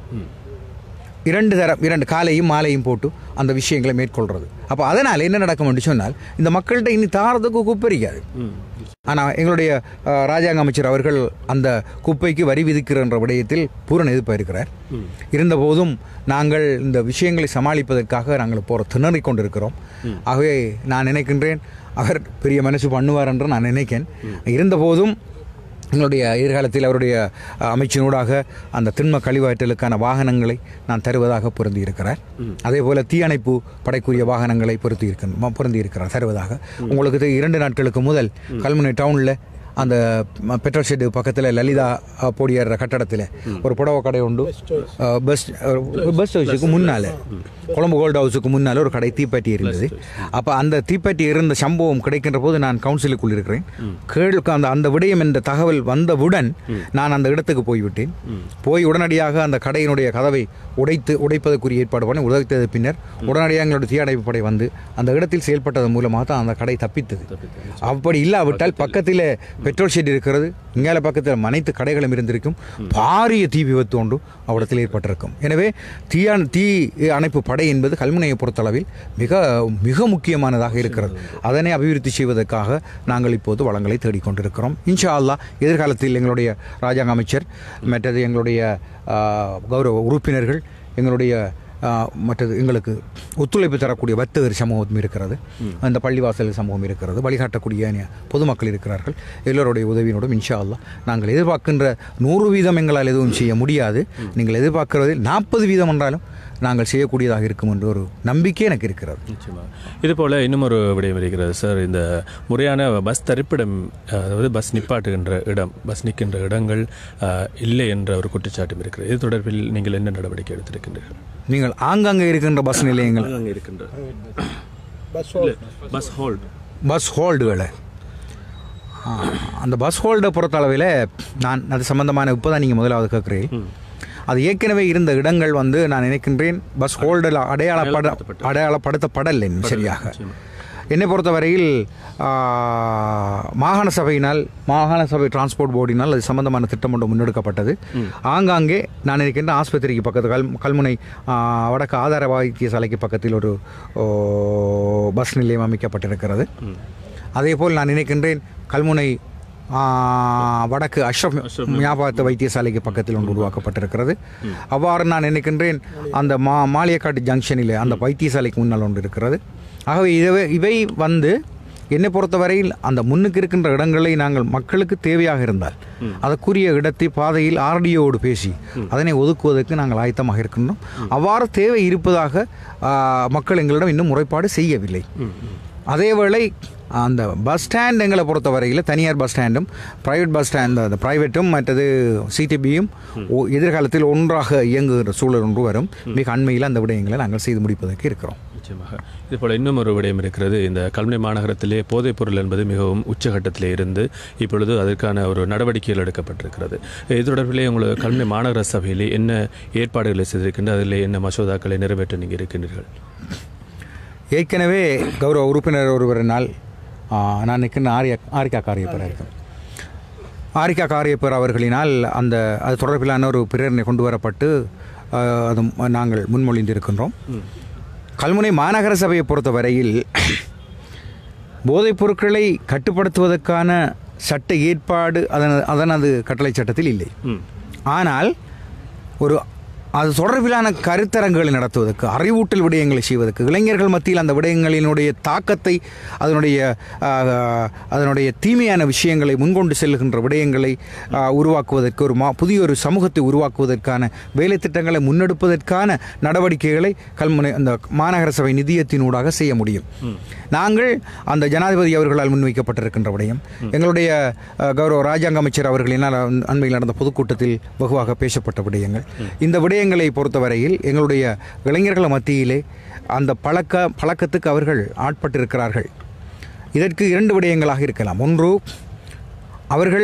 இரண்டு தரம் இரண்டு காலையும் மாலையும் போட்டு அந்த விஷயங்களை மேற்கொள்கிறது அப்போ அதனால் என்ன நடக்கும் என்று சொன்னால் இந்த மக்கள்கிட்ட இனி தாரதுக்கு குப்பரிக்காது ஆனால் எங்களுடைய அஹ், ராஜாங்க அமைச்சர் அவர்கள் அந்த குப்பைக்கு வரி விதிக்கிற விடயத்தில் பூரண எதிர்ப்பு இருக்கிறார் இருந்தபோதும் நாங்கள் இந்த விஷயங்களை சமாளிப்பதற்காக நாங்கள் போகிற திணறிக் கொண்டிருக்கிறோம் ஆகவே நான் நினைக்கின்றேன் அவர் பெரிய மனசு பண்ணுவார் என்று நான் நினைக்கிறேன் இருந்தபோதும் எங்களுடைய எதிர்காலத்தில் அவருடைய அஹ், அமைச்சினூடாக அந்த திண்ம கழிவாற்றலுக்கான வாகனங்களை நான் தருவதாக பொருந்தியிருக்கிறார் அதே போல் தீயணைப்பு படைக்குரிய வாகனங்களை பொருத்தி இருக்க பொருந்தி இருக்கிறார் தருவதாக உங்களுக்கு தெ- இரண்டு நாட்களுக்கு முதல் கல்முனை டவுனில் அந்த ம- பெட்ரோல் ஷெட்டு பக்கத்தில் லலிதா அஹ், போடியர் கட்டடத்தில் ஒரு புடவை கடை உண்டு அஹ், பஸ் அஹ், பஸ் ஹவுஸுக்கு முன்னால் கொழம்பு கோல்டு ஹவுஸுக்கு முன்னால் ஒரு கடை தீப்பெட்டி இருந்தது அப்போ அந்த தீப்பெட்டி இருந்த சம்பவம் கிடைக்கின்ற போது நான் கவுன்சிலுக்குள் இருக்கிறேன் கேளுக்கு அந்த அந்த விடயம் என்ற தகவல் வந்தவுடன் நான் அந்த இடத்துக்கு போய்விட்டேன் போய் உடனடியாக அந்த கடையினுடைய கதவை உடைத்து உடைப்பதற்குரிய ஏற்பாடு பண்ணி உதைத்தது பின்னர் உடனடியாக எங்களுடைய தீயணைப்பு படை வந்து அந்த இடத்தில் செயல்பட்டதன் மூலமாக தான் அந்த கடை தப்பித்தது அப்படி இல்லாவிட்டால் பக்கத்தில் பெட்ரோல் ஷெட் இருக்கிறது இங்கால பக்கத்தில் அனைத்து கடைகளும் இருந்திருக்கும் பாரிய தீ விபத்து ஒன்று அவ்விடத்தில் ஏற்பட்டிருக்கும் எனவே தீயான தீ அணைப்பு படை என்பது கல்முனையை பொறுத்தளவில் மிக மிக முக்கியமானதாக இருக்கிறது அதனை அபிவிருத்தி செய்வதற்காக நாங்கள் இப்போது வளங்களை தேடிக்கொண்டிருக்கிறோம் இன்ஷா அல்லாஹ் எதிர்காலத்தில் எங்களுடைய ராஜாங்க அமைச்சர் மற்றது எங்களுடைய ஆ, கௌரவ உறுப்பினர்கள் எங்களுடைய ஆ, மற்றது எங்களுக்கு ஒத்துழைப்பு தரக்கூடிய வர்த்தகர் சமூகம் இருக்கிறது அந்த பள்ளிவாசல் சமூகம் இருக்கிறது வழிகாட்டக்கூடிய அநே- பொதுமக்கள் இருக்கிறார்கள் எல்லோருடைய உதவியினோடும் இன்ஷா அல்லாஹ் நாங்கள் எதிர்பார்க்கின்ற நூறு வீதம் எங்களால் எதுவும் செய்ய முடியாது நீங்கள் எதிர்பார்க்கிறதில் நாற்பது வீதம் என்றாலும் நாங்கள் செய்யக்கூடியதாக இருக்கும் என்ற ஒரு நம்பிக்கை எனக்கு இருக்கிறது நிச்சயமா இது போல இன்னும் ஒரு விடயம் இருக்கிறது சார் இந்த முறையான பஸ் தரிப்பிடம் அதாவது பஸ் நிப்பாட்டுகின்ற இடம் பஸ் நிற்கின்ற இடங்கள் அஹ், இல்லை என்ற ஒரு குற்றச்சாட்டும் இருக்கிறது இது தொடர்பில் நீங்கள் என்ன நடவடிக்கை எடுத்திருக்கின்றீர்கள் நீங்கள் ஆங்காங்கே இருக்கின்ற பஸ் நிலையங்கள் அங்கே இருக்கின்ற பஸ் ஹோல்ட் பஸ் ஹோல்டுகளை அந்த பஸ் ஹோல்டை பொறுத்தளவில் நான் அது சம்பந்தமான இப்போ தான் நீங்கள் முதலாவது கேட்குறீங்க அது ஏற்கனவே இருந்த இடங்கள் வந்து நான் நினைக்கின்றேன் பஸ் ஹோல்டில் அடையாளப்பட அடையாளப்படுத்தப்படலை இன்னும் சரியாக என்னை பொறுத்தவரையில் ஆ, மாகாண சபையினால் மாகாண சபை டிரான்ஸ்போர்ட் போர்டினால் அது சம்பந்தமான திட்டம் ஒன்று முன்னெடுக்கப்பட்டது ஆங்காங்கே நான் இருக்கின்ற ஆஸ்பத்திரிக்கு பக்கத்து கல் கல்முனை ஆ, வடக்கு ஆதார வைத்தியசாலைக்கு பக்கத்தில் ஒரு ஓ, பஸ் நிலையம் அமைக்கப்பட்டிருக்கிறது அதேபோல் நான் நினைக்கின்றேன் கல்முனை ஆ, வடக்கு அஷ்ரப் ஞாபகத்து வைத்தியசாலைக்கு பக்கத்தில் ஒன்று உருவாக்கப்பட்டிருக்கிறது அவ்வாறு நான் நினைக்கின்றேன் அந்த மா மாளியக்காட்டு ஜங்ஷனில் அந்த வைத்தியசாலைக்கு முன்னால் ஒன்று இருக்கிறது ஆகவே இவை இவை வந்து என்னை பொறுத்தவரையில் அந்த முன்னுக்கு இருக்கின்ற இடங்களை நாங்கள் மக்களுக்கு தேவையாக இருந்தால் அதற்குரிய இடத்தை பாதையில் ஆர்டிஓடு பேசி அதனை ஒதுக்குவதற்கு நாங்கள் ஆயத்தமாக இருக்கின்றோம் அவ்வாறு தேவை இருப்பதாக ஆ, மக்கள் எங்களிடம் இன்னும் முறைப்பாடு செய்யவில்லை அதேவேளை அந்த பஸ் ஸ்டாண்ட் எங்களை பொறுத்தவரையில் தனியார் பஸ் ஸ்டாண்டும் ப்ரைவேட் பஸ் ஸ்டாண்ட் அந்த ப்ரைவேட்டும் மற்றது சிடிபியும் எதிர்காலத்தில் ஒன்றாக இயங்குகிற சூழல் ஒன்று வரும் மிக அண்மையில் அந்த விடயங்களை நாங்கள் செய்து முடிப்பதற்கு இருக்கிறோம் நிச்சயமாக இதுபோல் இன்னும் ஒரு விடயம் இருக்கிறது இந்த கல்முனை மாநகரத்திலே போதைப் பொருள் என்பது மிகவும் உச்சகட்டத்திலே இருந்து இப்பொழுது அதற்கான ஒரு நடவடிக்கைகள் எடுக்கப்பட்டிருக்கிறது இது தொடர்பிலே உங்களுக்கு கல்முனை மாநகர சபையிலே என்ன ஏற்பாடுகளை செய்திருக்கின்ற அதில் என்ன மசோதாக்களை நிறைவேற்ற நீங்கள் இருக்கின்றீர்கள் ஏற்கனவே கௌரவ உறுப்பினர் ஒருவரினால் ஆ, நான் நிற்கின்ற ஆரியா ஆரிக்கா காரியப்பர் இருக்கேன் ஆரிக்கா காரியப்பர் அவர்களினால் அந்த அது தொடர்பிலான ஒரு பிரேரணை கொண்டு வரப்பட்டு ஆ, அது நாங்கள் முன்மொழிந்திருக்கின்றோம் கல்முனை மாநகர சபையை பொறுத்தவரையில் போதைப் பொருட்களை கட்டுப்படுத்துவதற்கான சட்ட ஏற்பாடு அதன் அதனது கட்டளை சட்டத்தில் இல்லை ம் ஆனால் ஒரு அது தொடர்பிலான கருத்தரங்குகளை நடத்துவதற்கு அறிவூட்டல் விடயங்களை செய்வதற்கு இளைஞர்கள் மத்தியில் அந்த விடயங்களினுடைய தாக்கத்தை அதனுடைய ஆஹ், அதனுடைய தீமையான விஷயங்களை முன்கொண்டு செல்லுகின்ற விடயங்களை ஆஹ், உருவாக்குவதற்கு ஒரு மா புதிய ஒரு சமூகத்தை உருவாக்குவதற்கான வேலை திட்டங்களை முன்னெடுப்பதற்கான நடவடிக்கைகளை கல்முனை அந்த மாநகர சபை நிதியத்தினூடாக செய்ய முடியும் நாங்கள் அந்த ஜனாதிபதி அவர்களால் முன்வைக்கப்பட்டிருக்கின்ற விடயம் எங்களுடைய அஹ், கௌரவ ராஜாங்க அமைச்சர் அவர்களினால் அண்- அண்மையில் நடந்த பொதுக்கூட்டத்தில் வெகுவாக பேசப்பட்ட விடயங்கள் இந்த விடயங்களை பொறுத்தவரையில் எங்களுடைய இளைஞர்கள் மத்தியிலே அந்த பழக்க பழக்கத்துக்கு அவர்கள் ஆட்பட்டிருக்கிறார்கள் இதற்கு இரண்டு விடயங்களாக இருக்கலாம் ஒன்று அவர்கள்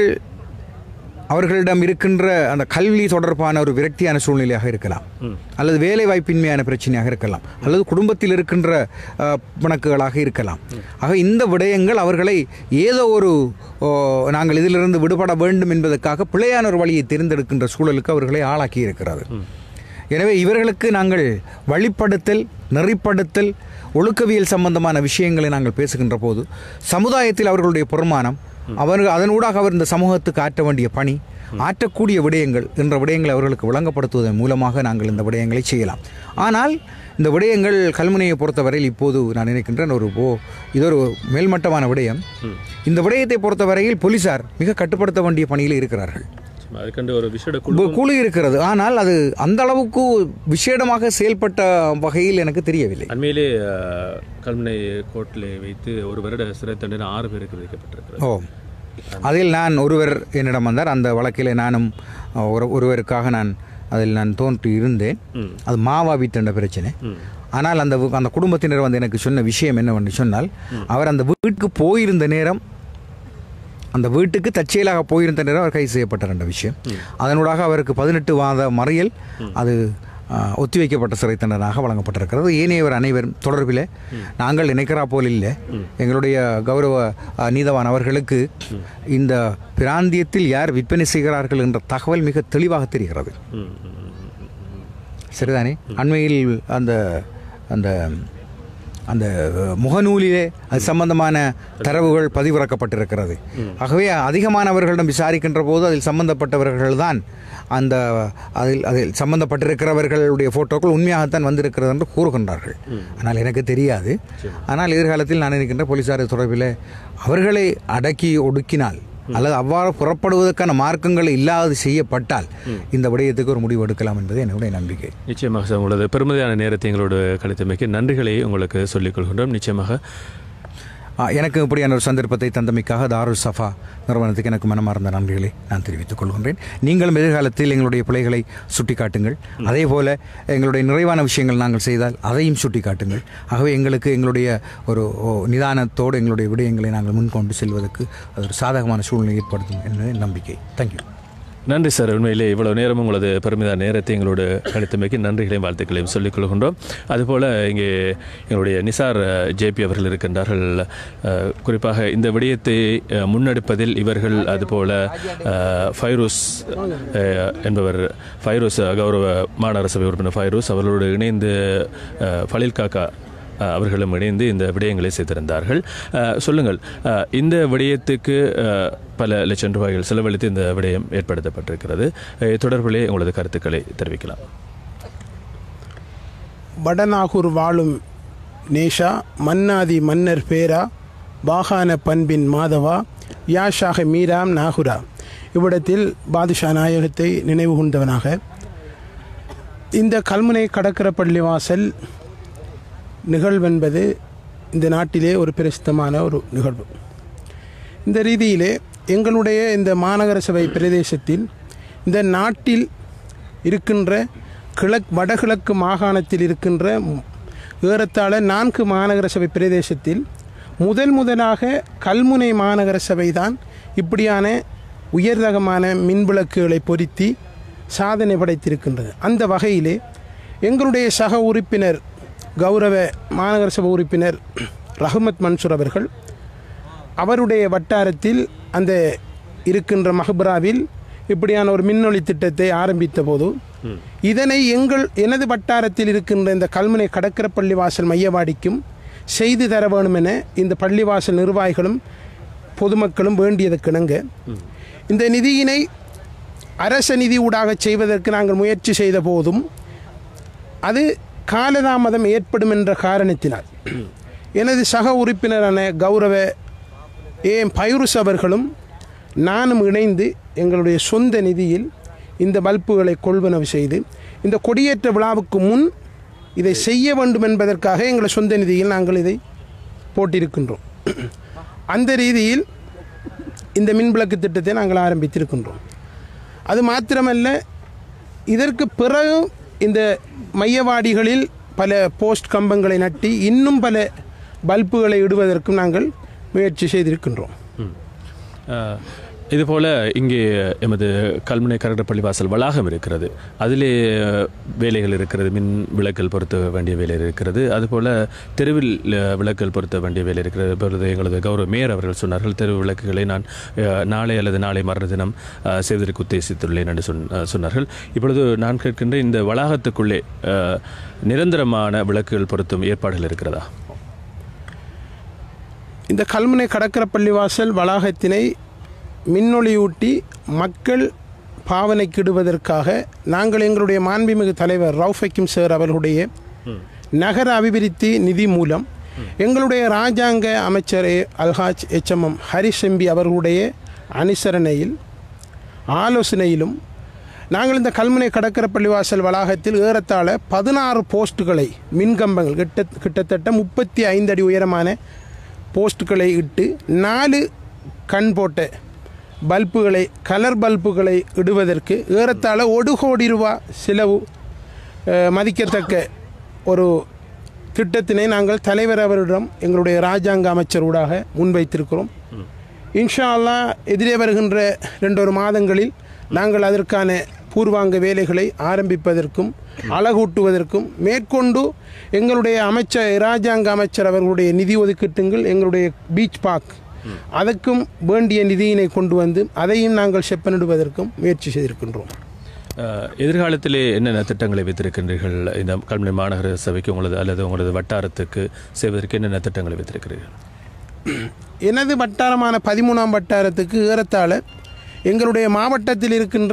அவர்களிடம் இருக்கின்ற அந்த கல்வி தொடர்பான ஒரு விரக்தியான சூழ்நிலையாக இருக்கலாம் அல்லது வேலை வாய்ப்பின்மையான பிரச்சனையாக இருக்கலாம் அல்லது குடும்பத்தில் இருக்கின்ற அஹ், பிணக்குகளாக இருக்கலாம் ஆக இந்த விடயங்கள் அவர்களை ஏதோ ஒரு ஓ, நாங்கள் இதிலிருந்து விடுபட வேண்டும் என்பதற்காக பிழையான ஒரு வழியை தேர்ந்தெடுக்கின்ற சூழலுக்கு அவர்களை ஆளாக்கி இருக்கிறது எனவே இவர்களுக்கு நாங்கள் வழிப்படுத்தல் நெறிப்படுத்தல் ஒழுக்கவியல் சம்பந்தமான விஷயங்களை நாங்கள் பேசுகின்ற போது சமுதாயத்தில் அவர்களுடைய பொறுமானம் அவர்கள் அதனூடாக அவர் இந்த சமூகத்துக்கு ஆற்ற வேண்டிய பணி ஆற்றக்கூடிய விடயங்கள் என்ற விடயங்களை அவர்களுக்கு விளங்கப்படுத்துவதன் மூலமாக நாங்கள் இந்த விடயங்களை செய்யலாம் ஆனால் இந்த விடயங்கள் கல்முனையை பொறுத்தவரையில் இப்போது நான் நினைக்கின்றேன் ஒரு ஓ இது ஒரு மேல்மட்டமான விடயம் இந்த விடயத்தை பொறுத்தவரையில் போலீசார் மிக கட்டுப்படுத்த வேண்டிய பணியில் இருக்கிறார்கள் அதுக்கண்டு ஒரு விஷய குழு பு- குழு இருக்கிறது ஆனால் அது அந்த அளவுக்கு விசேடமாக செயல்பட்ட வகையில் எனக்கு தெரியவில்லை அண்மையிலே அஹ், கல்முனை கோர்ட்டிலே வைத்து ஒரு வருட சிறை தண்டனை ஆறு பேருக்கு விதிக்கப்பட்டிருக்கிறது ஓ அதில் நான் ஒருவர் என்னிடம் வந்தார் அந்த வழக்கில் நானும் அஹ், ஒரு ஒருவருக்காக நான் அதில் நான் தோன்றி இருந்தேன் ம். அது மாவா வீட்டுன்ற பிரச்சனை ம். ஆனால் அந்த வு- அந்த குடும்பத்தினர் வந்து எனக்கு சொன்ன விஷயம் என்னவென்று சொன்னால் அவர் அந்த வீட்டுக்கு போயிருந்த நேரம் அந்த வீட்டுக்கு தற்செயலாக போயிருந்த நேரம் அவர் கைது செய்யப்பட்டார் என்ற விஷயம் அதனூடாக அவருக்கு பதினெட்டு வாத மறியல் அது ஆ, ஒத்திவைக்கப்பட்ட சிறை தண்டனாக வழங்கப்பட்டிருக்கிறது ஏனையவர் அனைவரும் தொடர்பில் நாங்கள் நினைக்கிறா போல் இல்லை எங்களுடைய கௌரவ ஆ, நீதவான் அவர்களுக்கு இந்த பிராந்தியத்தில் யார் விற்பனை செய்கிறார்கள் என்ற தகவல் மிக தெளிவாக தெரிகிறது ம், ம், ம், ம், ம். சரிதானே அண்மையில் அந்த அந்த அந்த முகநூலிலே அது சம்பந்தமான தரவுகள் பதிவிறக்கப்பட்டிருக்கிறது ஆகவே அதிகமானவர்களிடம் விசாரிக்கின்ற போது அதில் சம்பந்தப்பட்டவர்கள் தான் அந்த அதில் அதில் சம்பந்தப்பட்டிருக்கிறவர்களுடைய ஃபோட்டோக்கள் உண்மையாகத்தான் வந்திருக்கிறது என்று கூறுகின்றார்கள் ஆனால் எனக்கு தெரியாது ஆனால் எதிர்காலத்தில் நான் நினைக்கின்ற போலீசார் தொடர்பில் அவர்களை அடக்கி ஒடுக்கினால் அல்லது அவ்வாறு புறப்படுவதற்கான மார்க்கங்கள் இல்லாது செய்யப்பட்டால் இந்த விடயத்துக்கு ஒரு முடிவு எடுக்கலாம் என்பது என்னுடைய நம்பிக்கை நிச்சயமாக சார் உங்களது பெருமதியான நேரத்தை எங்களோடு கழித்தமைக்கு நன்றிகளை உங்களுக்கு சொல்லிக் கொள்கின்றோம் நிச்சயமாக ஆ, எனக்கு இப்படியான ஒரு சந்தர்ப்பத்தை தந்தமைக்காக தாருல் சஃபா நிறுவனத்துக்கு எனக்கு மனமார்ந்த நன்றிகளை நான் தெரிவித்துக் கொள்கின்றேன் நீங்களும் எதிர்காலத்தில் எங்களுடைய பிழைகளை சுட்டிக்காட்டுங்கள் அதே போல எங்களுடைய நிறைவான விஷயங்கள் நாங்கள் செய்தால் அதையும் சுட்டிக்காட்டுங்கள் ஆகவே எங்களுக்கு எங்களுடைய ஒரு ஓ, நிதானத்தோடு எங்களுடைய விடயங்களை நாங்கள் முன்கொண்டு செல்வதற்கு அது ஒரு சாதகமான சூழ்நிலை ஏற்படுத்தும் என்பது நம்பிக்கை தேங்க்யூ நன்றி சார் உண்மையிலே இவ்வளவு நேரம் உங்களது பெருமிதான நேரத்தை எங்களோடு கழித்தமைக்கு நன்றிகளையும் வாழ்த்துக்களையும் சொல்லிக் கொள்கின்றோம் அதுபோல் இங்கே எங்களுடைய நிசார் ஜேபி அவர்கள் இருக்கின்றார்கள் அஹ், குறிப்பாக இந்த விடயத்தை அஹ், முன்னெடுப்பதில் இவர்கள் அதுபோல அஹ், ஃபைரூஸ் அஹ், என்பவர் ஃபைரூஸ் அஹ், கௌரவ மாநகர சபை உறுப்பினர் ஃபைரூஸ் அவர்களோடு இணைந்து அஹ், ஃபலில் காக்கா அஹ், அவர்களும் இணைந்து இந்த விடயங்களை செய்திருந்தார்கள் அஹ், சொல்லுங்கள் அஹ், இந்த விடயத்துக்கு அஹ், பல லட்சம் ரூபாய்கள் செலவழித்து இந்த விடயம் ஏற்படுத்தப்பட்டிருக்கிறது அஹ், தொடர்பிலே உங்களது கருத்துக்களை தெரிவிக்கலாம் வடநாகூர் வாழும் நேஷா மன்னாதி மன்னர் பேரா வாகான பண்பின் மாதவா யாஷாக மீராம் நாகுரா இவ்விடத்தில் பாதுஷா நாயகத்தை நினைவு கூர்ந்தவனாக இந்த கல்முனை கடற்கரை பள்ளிவாசல் நிகழ்வென்பது இந்த நாட்டிலே ஒரு பிரசித்தமான ஒரு நிகழ்வு இந்த ரீதியிலே எங்களுடைய இந்த மாநகர சபை பிரதேசத்தில் இந்த நாட்டில் இருக்கின்ற கிழக் வடகிழக்கு மாகாணத்தில் இருக்கின்ற ஏறத்தாழ நான்கு மாநகர சபை பிரதேசத்தில் முதல் முதலாக கல்முனை மாநகர சபை தான் இப்படியான உயர்ரகமான மின்விளக்குகளை பொருத்தி சாதனை படைத்திருக்கின்றது அந்த வகையிலே எங்களுடைய சக உறுப்பினர் கௌரவ மாநகர சபை உறுப்பினர் ரஹமத் மன்சூர் அவர்கள் அவருடைய வட்டாரத்தில் அந்த இருக்கின்ற மஹபராவில் இப்படியான ஒரு மின்னொளி திட்டத்தை ஆரம்பித்த போது இதனை எங்கள் எனது வட்டாரத்தில் இருக்கின்ற இந்த கல்முனை கடற்கரை பள்ளிவாசல் மையவாடிக்கும் செய்து தர வேணும் என இந்த பள்ளிவாசல் நிர்வாகிகளும் பொதுமக்களும் வேண்டியதற்கிணங்க இந்த நிதியினை அரச நிதி ஊடாக செய்வதற்கு நாங்கள் முயற்சி செய்த போதும் அது காலதாமதம் ஏற்படும் என்ற காரணத்தினால் எனது சக உறுப்பினரான கௌரவ ஏம் பைருஸ் அவர்களும் நானும் இணைந்து எங்களுடைய சொந்த நிதியில் இந்த பல்புகளை கொள்வனவு செய்து இந்த கொடியேற்ற விழாவுக்கு முன் இதை செய்ய வேண்டும் என்பதற்காக எங்கள் சொந்த நிதியில் நாங்கள் இதை போட்டிருக்கின்றோம் அந்த ரீதியில் இந்த மின்விளக்கு திட்டத்தை நாங்கள் ஆரம்பித்திருக்கின்றோம் அது மாத்திரமல்ல இதற்கு பிறகு இந்த மையவாடிகளில் பல போஸ்ட் கம்பங்களை நட்டி இன்னும் பல பல்புகளை இடுவதற்கும் நாங்கள் முயற்சி செய்திருக்கின்றோம் அஹ், இதுபோல இங்கே எமது கல்முனை கரடப்பள்ளி வாசல் வளாகம் இருக்கிறது அதிலே அஹ், வேலைகள் இருக்கிறது மின் விளக்கல் பொருத்த வேண்டிய வேலை இருக்கிறது அதுபோல தெருவில் அஹ், விளக்கல் பொருத்த வேண்டிய வேலை இருக்கிறது இப்பொழுது எங்களது கௌரவ மேயர் அவர்கள் சொன்னார்கள் தெரு விளக்குகளை நான் அஹ், நாளை அல்லது நாளை மறுதினம் அஹ், செய்வதற்கு உத்தேசித்துள்ளேன் என்று சொன்ன- அஹ், சொன்னார்கள் இப்பொழுது நான் கேட்கின்ற இந்த வளாகத்துக்குள்ளே அஹ், நிரந்தரமான விளக்குகள் பொருத்தும் ஏற்பாடுகள் இருக்கிறதா இந்த கல்முனை கடற்கரை பள்ளிவாசல் வளாகத்தினை மின்னொளியூட்டி மக்கள் பாவனைக்கிடுவதற்காக நாங்கள் எங்களுடைய மாண்புமிகு தலைவர் ரவுஃபக்கிம் சார் அவர்களுடைய நகர அபிவிருத்தி நிதி மூலம் எங்களுடைய ராஜாங்க அமைச்சர் A. Alhaj HMM Harish MP அவர்களுடைய அனுசரணையில் ஆலோசனையிலும் நாங்கள் இந்த கல்முனை கடற்கரை பள்ளிவாசல் வளாகத்தில் ஏறத்தாழ பதினாறு போஸ்ட்டுகளை மின்கம்பங்கள் கிட்ட கிட்டத்தட்ட முப்பத்தி ஐந்து அடி உயரமான போஸ்ட்டுகளை இட்டு நாலு கண் போட்ட பல்புகளை கலர் பல்புகளை இடுவதற்கு ஏறத்தாழ ஒரு கோடி ரூபா செலவு அஹ், மதிக்கத்தக்க ஒரு திட்டத்தினை நாங்கள் தலைவர் அவரிடம் எங்களுடைய ராஜாங்க அமைச்சர் ஊடாக முன்வைத்திருக்கிறோம் இன்ஷா அல்லாஹ் எதிரே வருகின்ற ரெண்டொரு மாதங்களில் நாங்கள் அதற்கான பூர்வாங்க வேலைகளை ஆரம்பிப்பதற்கும் அழகூட்டுவதற்கும் மேற்கொண்டு எங்களுடைய அமைச்சர் ராஜாங்க அமைச்சர் அவர்களுடைய நிதி ஒதுக்கீட்டுங்கள் எங்களுடைய பீச் பார்க் அதற்கும் வேண்டிய நிதியினை கொண்டு வந்து அதையும் நாங்கள் செப்பனிடுவதற்கும் முயற்சி செய்திருக்கின்றோம் அஹ், எதிர்காலத்திலே என்னென்ன திட்டங்களை வைத்திருக்கின்றீர்கள் இந்த கல்முனை மாநகர சபைக்கு உங்களது அல்லது உங்களது வட்டாரத்துக்கு செய்வதற்கு என்னென்ன திட்டங்களை வைத்திருக்கிறீர்கள் எனது வட்டாரமான பதிமூணாம் வட்டாரத்துக்கு ஏறத்தாழ எங்களுடைய மாவட்டத்தில் இருக்கின்ற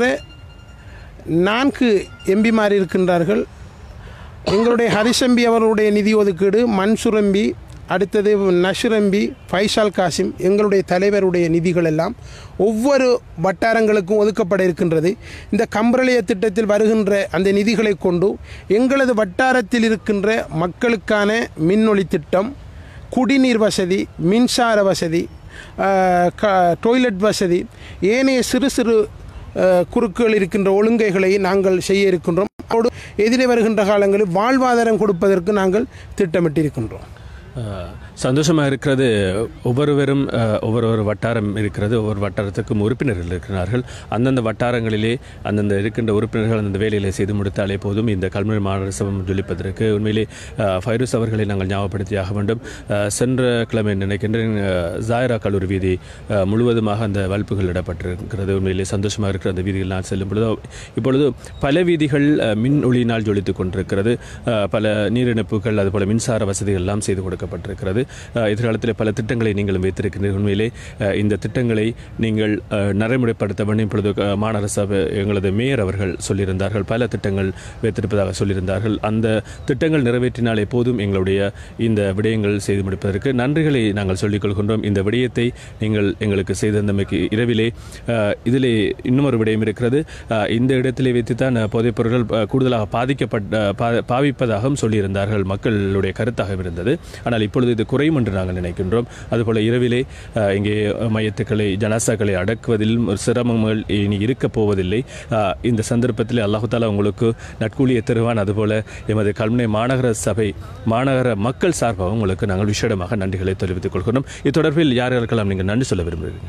நான்கு எம்பிமார் இருக்கின்றார்கள் எங்களுடைய ஹரிசம்பி அவர்களுடைய நிதி ஒதுக்கீடு மன்சூர் எம்பி அடுத்தது நஷர் எம்பி ஃபைசால் காசிம் எங்களுடைய தலைவருடைய நிதிகள் எல்லாம் ஒவ்வொரு வட்டாரங்களுக்கும் ஒதுக்கப்பட இருக்கின்றது இந்த கம்பரளிய திட்டத்தில் வருகின்ற அந்த நிதிகளை கொண்டு எங்களது வட்டாரத்தில் இருக்கின்ற மக்களுக்கான மின்னொளி திட்டம் குடிநீர் வசதி மின்சார வசதி ஆஹ், க டொய்லெட் வசதி ஏனைய சிறு சிறு ஆஹ், குறுக்குகள் இருக்கின்ற ஒழுங்கைகளை நாங்கள் செய்ய இருக்கின்றோம் அதோடு எதிரே வருகின்ற காலங்களில் வாழ்வாதாரம் கொடுப்பதற்கு நாங்கள் திட்டமிட்டிருக்கின்றோம் அஹ், சந்தோஷமா இருக்கிறது ஒவ்வொருவரும் அஹ், ஒவ்வொரு வட்டாரம் இருக்கிறது ஒவ்வொரு வட்டாரத்துக்கும் உறுப்பினர்கள் இருக்கிறார்கள் அந்தந்த வட்டாரங்களிலே அந்தந்த இருக்கின்ற உறுப்பினர்கள் அந்தந்த வேலைகளை செய்து முடித்தாலே போதும் இந்த கல்முனை மாநகர சபை ஜொலிப்பதற்கு உண்மையிலே அஹ், ஃபைரூஸ் அவர்களை நாங்கள் ஞாபகப்படுத்தியாக வேண்டும் அஹ், சென்ற கிழமை நினைக்கின்றேன் அஹ், ஜாயரா கல்லூரி வீதி அஹ், முழுவதுமாக அந்த வல்புகள் இடப்பட்டிருக்கிறது உண்மையிலே சந்தோஷமாக இருக்கிற அந்த வீதியில் நான் செல்லும் பொழுது இப்பொழுது பல வீதிகள் அஹ், மின் ஒளியினால் ஜொலித்துக் கொண்டிருக்கிறது அஹ், பல நீரிணைப்புகள் அதுபோல மின்சார வசதிகள் எல்லாம் செய்து கொடுக்கப்பட்டிருக்கிறது அஹ், எதிர்காலத்தில் பல திட்டங்களை நீங்களும் வைத்திருக்கிறீர்கள் உண்மையிலே அஹ், இந்த திட்டங்களை நீங்கள் அஹ், நடைமுறைப்படுத்த வேண்டும் இப்பொழுது அஹ், மாநகர சபை எங்களது மேயர் அவர்கள் சொல்லியிருந்தார்கள் பல திட்டங்கள் வைத்திருப்பதாக சொல்லியிருந்தார்கள் அந்த திட்டங்கள் நிறைவேற்றினாலே போதும் எங்களுடைய இந்த விடயங்கள் செய்து முடிப்பதற்கு நன்றிகளை நாங்கள் சொல்லிக் கொள்கின்றோம் இந்த விடயத்தை நீங்கள் எங்களுக்கு செய்திருந்தமைக்கு இரவிலே அஹ், இதிலே இன்னும் ஒரு விடயம் இருக்கிறது அஹ், இந்த இடத்திலே வைத்துத்தான் அஹ், போதைப் பொருட்கள் அஹ், கூடுதலாக பாதிக்கப்பட்ட பா- பாவிப்பதாகவும் சொல்லியிருந்தார்கள் மக்களுடைய கருத்தாக இருந்தது ஆனால் ஆனால் இப்பொழுது இது குறையும் என்று நாங்கள் நினைக்கின்றோம் அதுபோல இரவிலே அஹ், இங்கே மையத்துக்களை ஜனாசாக்களை அடக்குவதில் ஒரு சிரமங்கள் இனி இருக்கப் போவதில்லை அஹ், இந்த சந்தர்ப்பத்தில் அல்லாஹு தாலா உங்களுக்கு நட்கூலியை தருவான் அதுபோல எமது கல்முனை மாநகர சபை மாநகர மக்கள் சார்பாக உங்களுக்கு நாங்கள் விசேடமாக நன்றிகளை தெரிவித்துக் கொள்கிறோம் இத்தொடர்பில் யார் யாருக்கெல்லாம் நீங்கள் நன்றி சொல்ல விரும்புகிறீங்க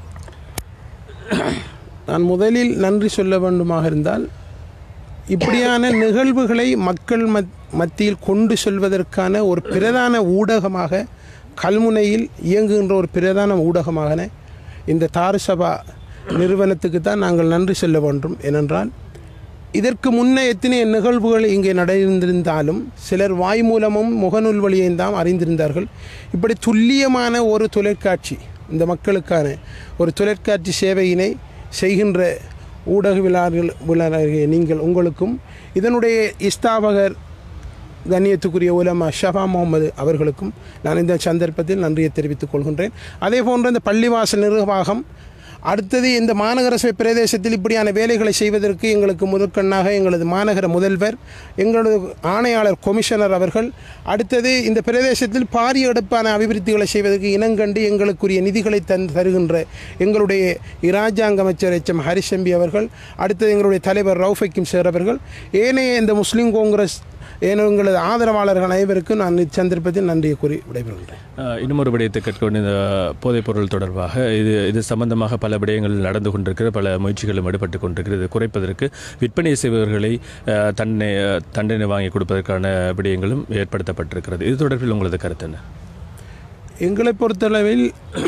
நான் முதலில் நன்றி சொல்ல வேண்டுமாக இருந்தால் இப்படியான நிகழ்வுகளை மக்கள் மத் மத்தியில் கொண்டு செல்வதற்கான ஒரு பிரதான ஊடகமாக கல்முனையில் இயங்குகின்ற ஒரு பிரதான ஊடகமாக இந்த தாருசபா நிறுவனத்துக்கு தான் நாங்கள் நன்றி சொல்ல வேண்டும் ஏனென்றால் இதற்கு முன்ன எத்தனை நிகழ்வுகள் இங்கே நடந்திருந்தாலும் சிலர் வாய் மூலமும் முகநூல் வழியையும் தான் அறிந்திருந்தார்கள் இப்படி துல்லியமான ஒரு தொலைக்காட்சி இந்த மக்களுக்கான ஒரு தொலைக்காட்சி சேவையினை செய்கின்ற ஊடகவியலாளர்கள் வியலாளர்கள் நீங்கள் உங்களுக்கும் இதனுடைய இஸ்தாபகர் கண்ணியத்துக்குரிய உலமா ஷஃபா முகமது அவர்களுக்கும் நான் இந்த சந்தர்ப்பத்தில் நன்றியை தெரிவித்துக் கொள்கின்றேன் அதே போன்ற இந்த பள்ளிவாசல் நிர்வாகம் அடுத்தது இந்த மாநகர சபை பிரதேசத்தில் இப்படியான வேலைகளை செய்வதற்கு எங்களுக்கு முதற்கண்ணாக எங்களது மாநகர முதல்வர் எங்களது ஆணையாளர் கொமிஷனர் அவர்கள் அடுத்தது இந்த பிரதேசத்தில் பாரிய எடுப்பான அபிவிருத்திகளை செய்வதற்கு இனங்கண்டு எங்களுக்குரிய நிதிகளை தன் தருகின்ற எங்களுடைய இராஜாங்க அமைச்சர் எச் எம் ஹரிசம்பி அவர்கள் அடுத்தது எங்களுடைய தலைவர் ரவுஃபைக்கும் சேர் அவர்கள் ஏனைய இந்த முஸ்லீம் காங்கிரஸ் ஏன எங்களது ஆதரவாளர்கள் அனைவருக்கும் நான் இச்சந்தர்ப்பத்தில் நன்றியை கூறி விடைபெறுகின்றேன் அஹ், இன்னும் ஒரு விடயத்தை கேட்க வேண்டிய இந்த போதைப் பொருள் தொடர்பாக இது இது சம்பந்தமாக பல விடயங்கள் நடந்து கொண்டிருக்கிற பல முயற்சிகளும் ஈடுபட்டு கொண்டிருக்கிறது இது குறைப்பதற்கு விற்பனை செய்பவர்களை அஹ், தண்டனை தண்டனை வாங்கி கொடுப்பதற்கான விடயங்களும் ஏற்படுத்தப்பட்டிருக்கிறது இது தொடர்பில் உங்களது கருத்து என்ன எங்களை பொறுத்தளவில்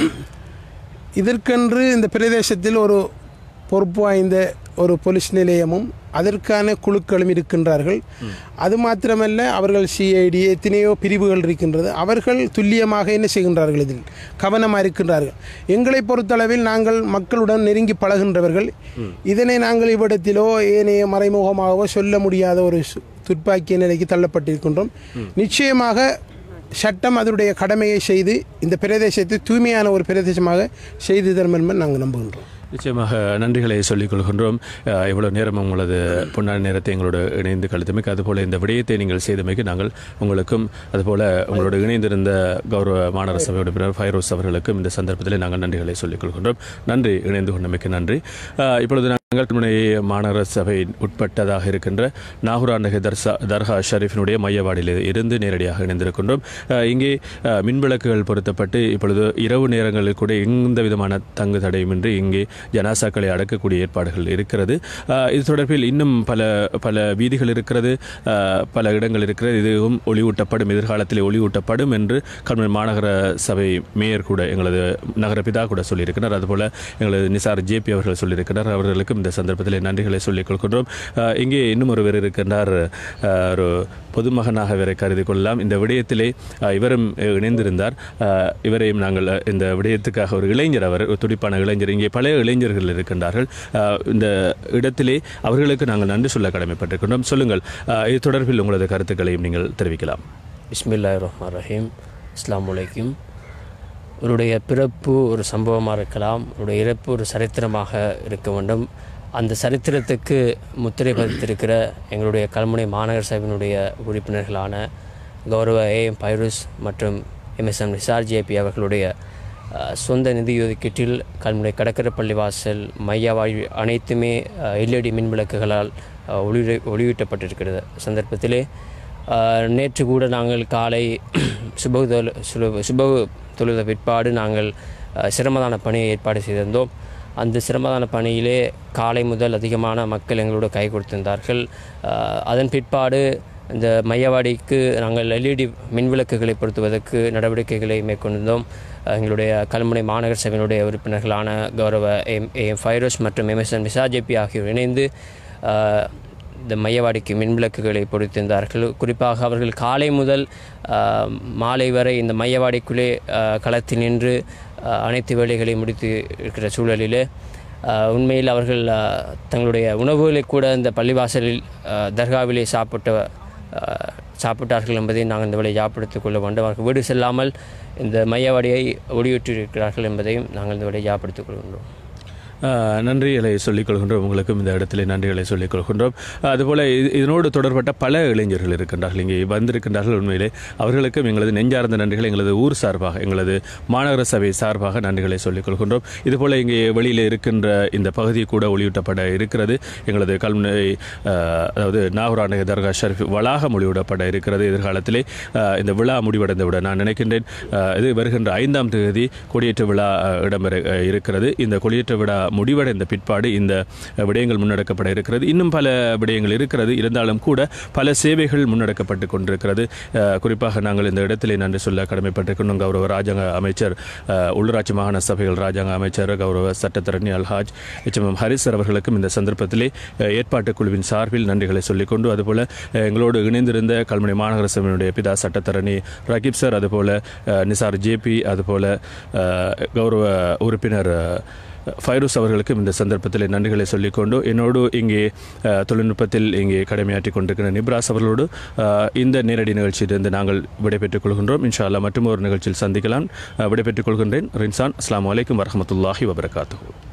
இதற்கென்று இந்த பிரதேசத்தில் ஒரு பொறுப்பு வாய்ந்த ஒரு போலீஸ் நிலையமும் அதற்கான குழுக்களும் இருக்கின்றார்கள் அது மாத்திரமல்ல அவர்கள் சிஐடி எத்தனையோ பிரிவுகள் இருக்கின்றது அவர்கள் துல்லியமாக என்ன செய்கின்றார்கள் இதில் கவனமாக இருக்கின்றார்கள் எங்களை பொறுத்தளவில் நாங்கள் மக்களுடன் நெருங்கி பழகின்றவர்கள் இதனை நாங்கள் இவ்விடத்திலோ ஏனைய மறைமுகமாகவோ சொல்ல முடியாத ஒரு சு- துர்ப்பாக்கிய நிலைக்கு தள்ளப்பட்டிருக்கின்றோம் நிச்சயமாக சட்டம் அதனுடைய கடமையை செய்து இந்த பிரதேசத்தை தூய்மையான ஒரு பிரதேசமாக செய்து தரும் என்பதை நாங்கள் நம்புகின்றோம் நிச்சயமாக நன்றிகளை சொல்லிக் கொள்கின்றோம் அஹ், இவ்வளவு நேரம் உங்களது பொன்னான நேரத்தை எங்களோடு இணைந்து கழித்தமைக்கு அதுபோல இந்த விடயத்தை நீங்கள் செய்தமைக்கு நாங்கள் உங்களுக்கும் அதுபோல உங்களோடு இணைந்திருந்த கௌரவ மாநகர சபை உறுப்பினர் ஃபைரோஸ் அவர்களுக்கும் இந்த சந்தர்ப்பத்தில் நாங்கள் நன்றிகளை சொல்லிக் கொள்கின்றோம் நன்றி இணைந்து கொண்டமைக்கு நன்றி அஹ், இப்பொழுது நாங்கள் முனை மாநகர சபை உட்பட்டதாக இருக்கின்ற நாகூர் அண்டகை தர்சா தர்கா ஷரீஃபினுடைய மையவாடியில் இருந்து நேரடியாக இணைந்திருக்கின்றோம் அஹ், இங்கே அஹ், மின்விளக்குகள் பொருத்தப்பட்டு இப்பொழுது இரவு நேரங்களில் கூட எந்த விதமான தங்கு தடையுமின்றி இங்கே ஜனாசாக்களை அடக்கக்கூடிய ஏற்பாடுகள் இருக்கிறது அஹ், இது தொடர்பில் இன்னும் பல பல வீதிகள் இருக்கிறது அஹ், பல இடங்கள் இருக்கிறது இதுவும் ஒளிவூட்டப்படும் எதிர்காலத்தில் ஒளிவூட்டப்படும் என்று கல்முனை மாநகர சபை மேயர் கூட எங்களது நகர பிதா கூட சொல்லியிருக்கிறார் அதுபோல எங்களது நிசார் ஜேபி அவர்கள் சொல்லியிருக்கிறார் அவர்களுக்கும் இந்த சந்தர்ப்பத்தில் நன்றிகளை சொல்லிக் கொள்கின்றோம் அஹ், இங்கே இன்னும் ஒருவர் இருக்கின்றார் அஹ், ஒரு பொதுமகனாக இவரை கருதி கொள்ளலாம் இந்த விடயத்திலே அஹ், இவரும் அஹ், இணைந்திருந்தார் அஹ், இவரையும் நாங்கள் அஹ், இந்த விடயத்துக்காக ஒரு இளைஞர் அவர் ஒரு துடிப்பான இளைஞர் இங்கே பழைய இளைஞர்கள் இருக்கின்றார்கள் அஹ், இந்த இடத்திலே அவர்களுக்கு நாங்கள் நன்றி சொல்ல கடமைப்பட்டிருக்கின்றோம் சொல்லுங்கள் அஹ், இது தொடர்பில் உங்களது கருத்துக்களையும் நீங்கள் தெரிவிக்கலாம் பிஸ்மில்லாஹ் ரஹ்மான் ரஹீம் அஸ்ஸலாமு அலைக்கும் அவருடைய பிறப்பு ஒரு சம்பவமாக இருக்கலாம் அவருடைய இறப்பு ஒரு சரித்திரமாக இருக்க வேண்டும் அந்த சரித்திரத்துக்கு முத்திரை பதித்திருக்கிற எங்களுடைய கல்முனை மாநகர சபையினுடைய உறுப்பினர்களான கௌரவ ஏஎம் பைரூஸ் மற்றும் எம்எஸ்எம் நிசார் ஜேபி அவர்களுடைய அஹ், சொந்த நிதி ஒதுக்கீட்டில் கல்முனை கடற்கரை பள்ளிவாசல் மையவாழ் அனைத்துமே எல்இடி மின் விளக்குகளால் அஹ், ஒளி ஒளியூட்டப்பட்டிருக்கிறது சந்தர்ப்பத்திலே ஆஹ், நேற்று கூட நாங்கள் காலை சுபகு தொழு சுப- சுபகு தொழுத பிற்பாடு நாங்கள் ஆஹ், சிரமதான பணியை ஏற்பாடு செய்திருந்தோம் அந்த சிரமதான பணியிலே காலை முதல் அதிகமான மக்கள் எங்களோட கை கொடுத்திருந்தார்கள் ஆஹ், அதன் பிற்பாடு இந்த மையவாடிக்கு நாங்கள் எல்இடி மின்விளக்குகளை பொருத்துவதற்கு நடவடிக்கைகளை மேற்கொண்டிருந்தோம் ஆஹ், எங்களுடைய கல்முனை மாநகர சபையினுடைய உறுப்பினர்களான கௌரவ எம் ஏஎம் ஃபைரோஸ் மற்றும் எம்எஸ்என் விசாஜேபி ஆகியோர் இணைந்து ஆஹ், இந்த மையவாடிக்கு மின்விளக்குகளை பொருத்திருந்தார்கள் குறிப்பாக அவர்கள் காலை முதல் ஆஹ், மாலை வரை இந்த மையவாடிக்குள்ளே ஆஹ், களத்தில் நின்று ஆஹ், அனைத்து வேலைகளையும் முடித்து இருக்கிற சூழலிலே ஆஹ், உண்மையில் அவர்கள் ஆஹ், தங்களுடைய உணவுகளை கூட இந்த பள்ளிவாசலில் ஆஹ், தர்காவிலே சாப்பிட்ட ஆஹ், சாப்பிட்டார்கள் என்பதை நாங்கள் இந்த வேலை ஞாபகப்படுத்திக் கொள்ள வேண்டும் அவர்கள் வீடு செல்லாமல் இந்த மையவாடியை ஒளியூற்றிருக்கிறார்கள் என்பதையும் நாங்கள் இந்த வேலை ஞாபகப்படுத்திக் கொள்கின்றோம் அஹ், நன்றிகளை சொல்லிக் கொள்கின்றோம் உங்களுக்கும் இந்த இடத்திலே நன்றிகளை சொல்லிக் கொள்கின்றோம் அதுபோல இது- இதனோடு தொடர்பட்ட பல இளைஞர்கள் இருக்கின்றார்கள் இங்கே வந்திருக்கின்றார்கள் உண்மையிலே அவர்களுக்கும் எங்களது நெஞ்சார்ந்த நன்றிகள் எங்களது ஊர் சார்பாக எங்களது மாநகர சபை சார்பாக நன்றிகளை சொல்லிக் கொள்கின்றோம் இதுபோல இங்கே வெளியில் இருக்கின்ற இந்த பகுதி கூட ஒளியூட்டப்பட இருக்கிறது எங்களது கல்முனை அஹ், அதாவது நாகூராண்டக தர்கா ஷரீஃப் வளாகம் ஒளிவிடப்பட இருக்கிறது எதிர்காலத்திலே அஹ், இந்த விழா முடிவடைந்து விட நான் நினைக்கின்றேன் அஹ், இது வருகின்ற ஐந்தாம் தேதி கொடியேற்ற விழா அஹ், இடம்பெற அஹ், இருக்கிறது இந்த கொடியேற்ற விழா முடிவடைந்த பிற்பாடு இந்த அஹ், விடயங்கள் முன்னெடுக்கப்பட இருக்கிறது இன்னும் பல விடயங்கள் இருக்கிறது இருந்தாலும் கூட பல சேவைகள் முன்னெடுக்கப்பட்டு கொண்டிருக்கிறது அஹ், குறிப்பாக நாங்கள் இந்த இடத்திலே நன்றி சொல்ல கடமைப்பட்டிருக்கணும் கௌரவ ராஜாங்க அமைச்சர் அஹ், உள்ளூராட்சி மாகாண சபைகள் ராஜாங்க அமைச்சர் கௌரவ சட்டத்தரணி அல்ஹாஜ் எச் எம் ஹரிஸ் அவர்களுக்கும் இந்த சந்தர்ப்பத்திலே அஹ், ஏற்பாட்டு குழுவின் சார்பில் நன்றிகளை சொல்லிக்கொண்டு அதுபோல அஹ், எங்களோடு இணைந்திருந்த கல்முனை மாநகர சபையினுடைய பிதா சட்டத்தரணி ரகீப் சார் அதுபோல அஹ், நிசார் ஜேபி அதுபோல அஹ், கௌரவ உறுப்பினர் அஹ், ஃபைரூஸ் அவர்களுக்கும் இந்த சந்தர்ப்பத்தில் நன்றிகளை சொல்லிக்கொண்டு என்னோடு இங்கே அஹ், தொழில்நுட்பத்தில் இங்கே கடமையாற்றி கொண்டிருக்கிற நிப்ராஸ் அவர்களோடு அஹ், இந்த நேரடி நிகழ்ச்சியிலிருந்து நாங்கள் விடைபெற்றுக் கொள்கின்றோம் இன்ஷா அல்லாஹ் மற்றும் ஒரு நிகழ்ச்சியில் சந்திக்கலாம் அஹ், விடைபெற்றுக் கொள்கின்றேன் ரின்சான் அஸ்லாம் வலைக்கம் வரமத்துல்லாஹி வபரகாத்து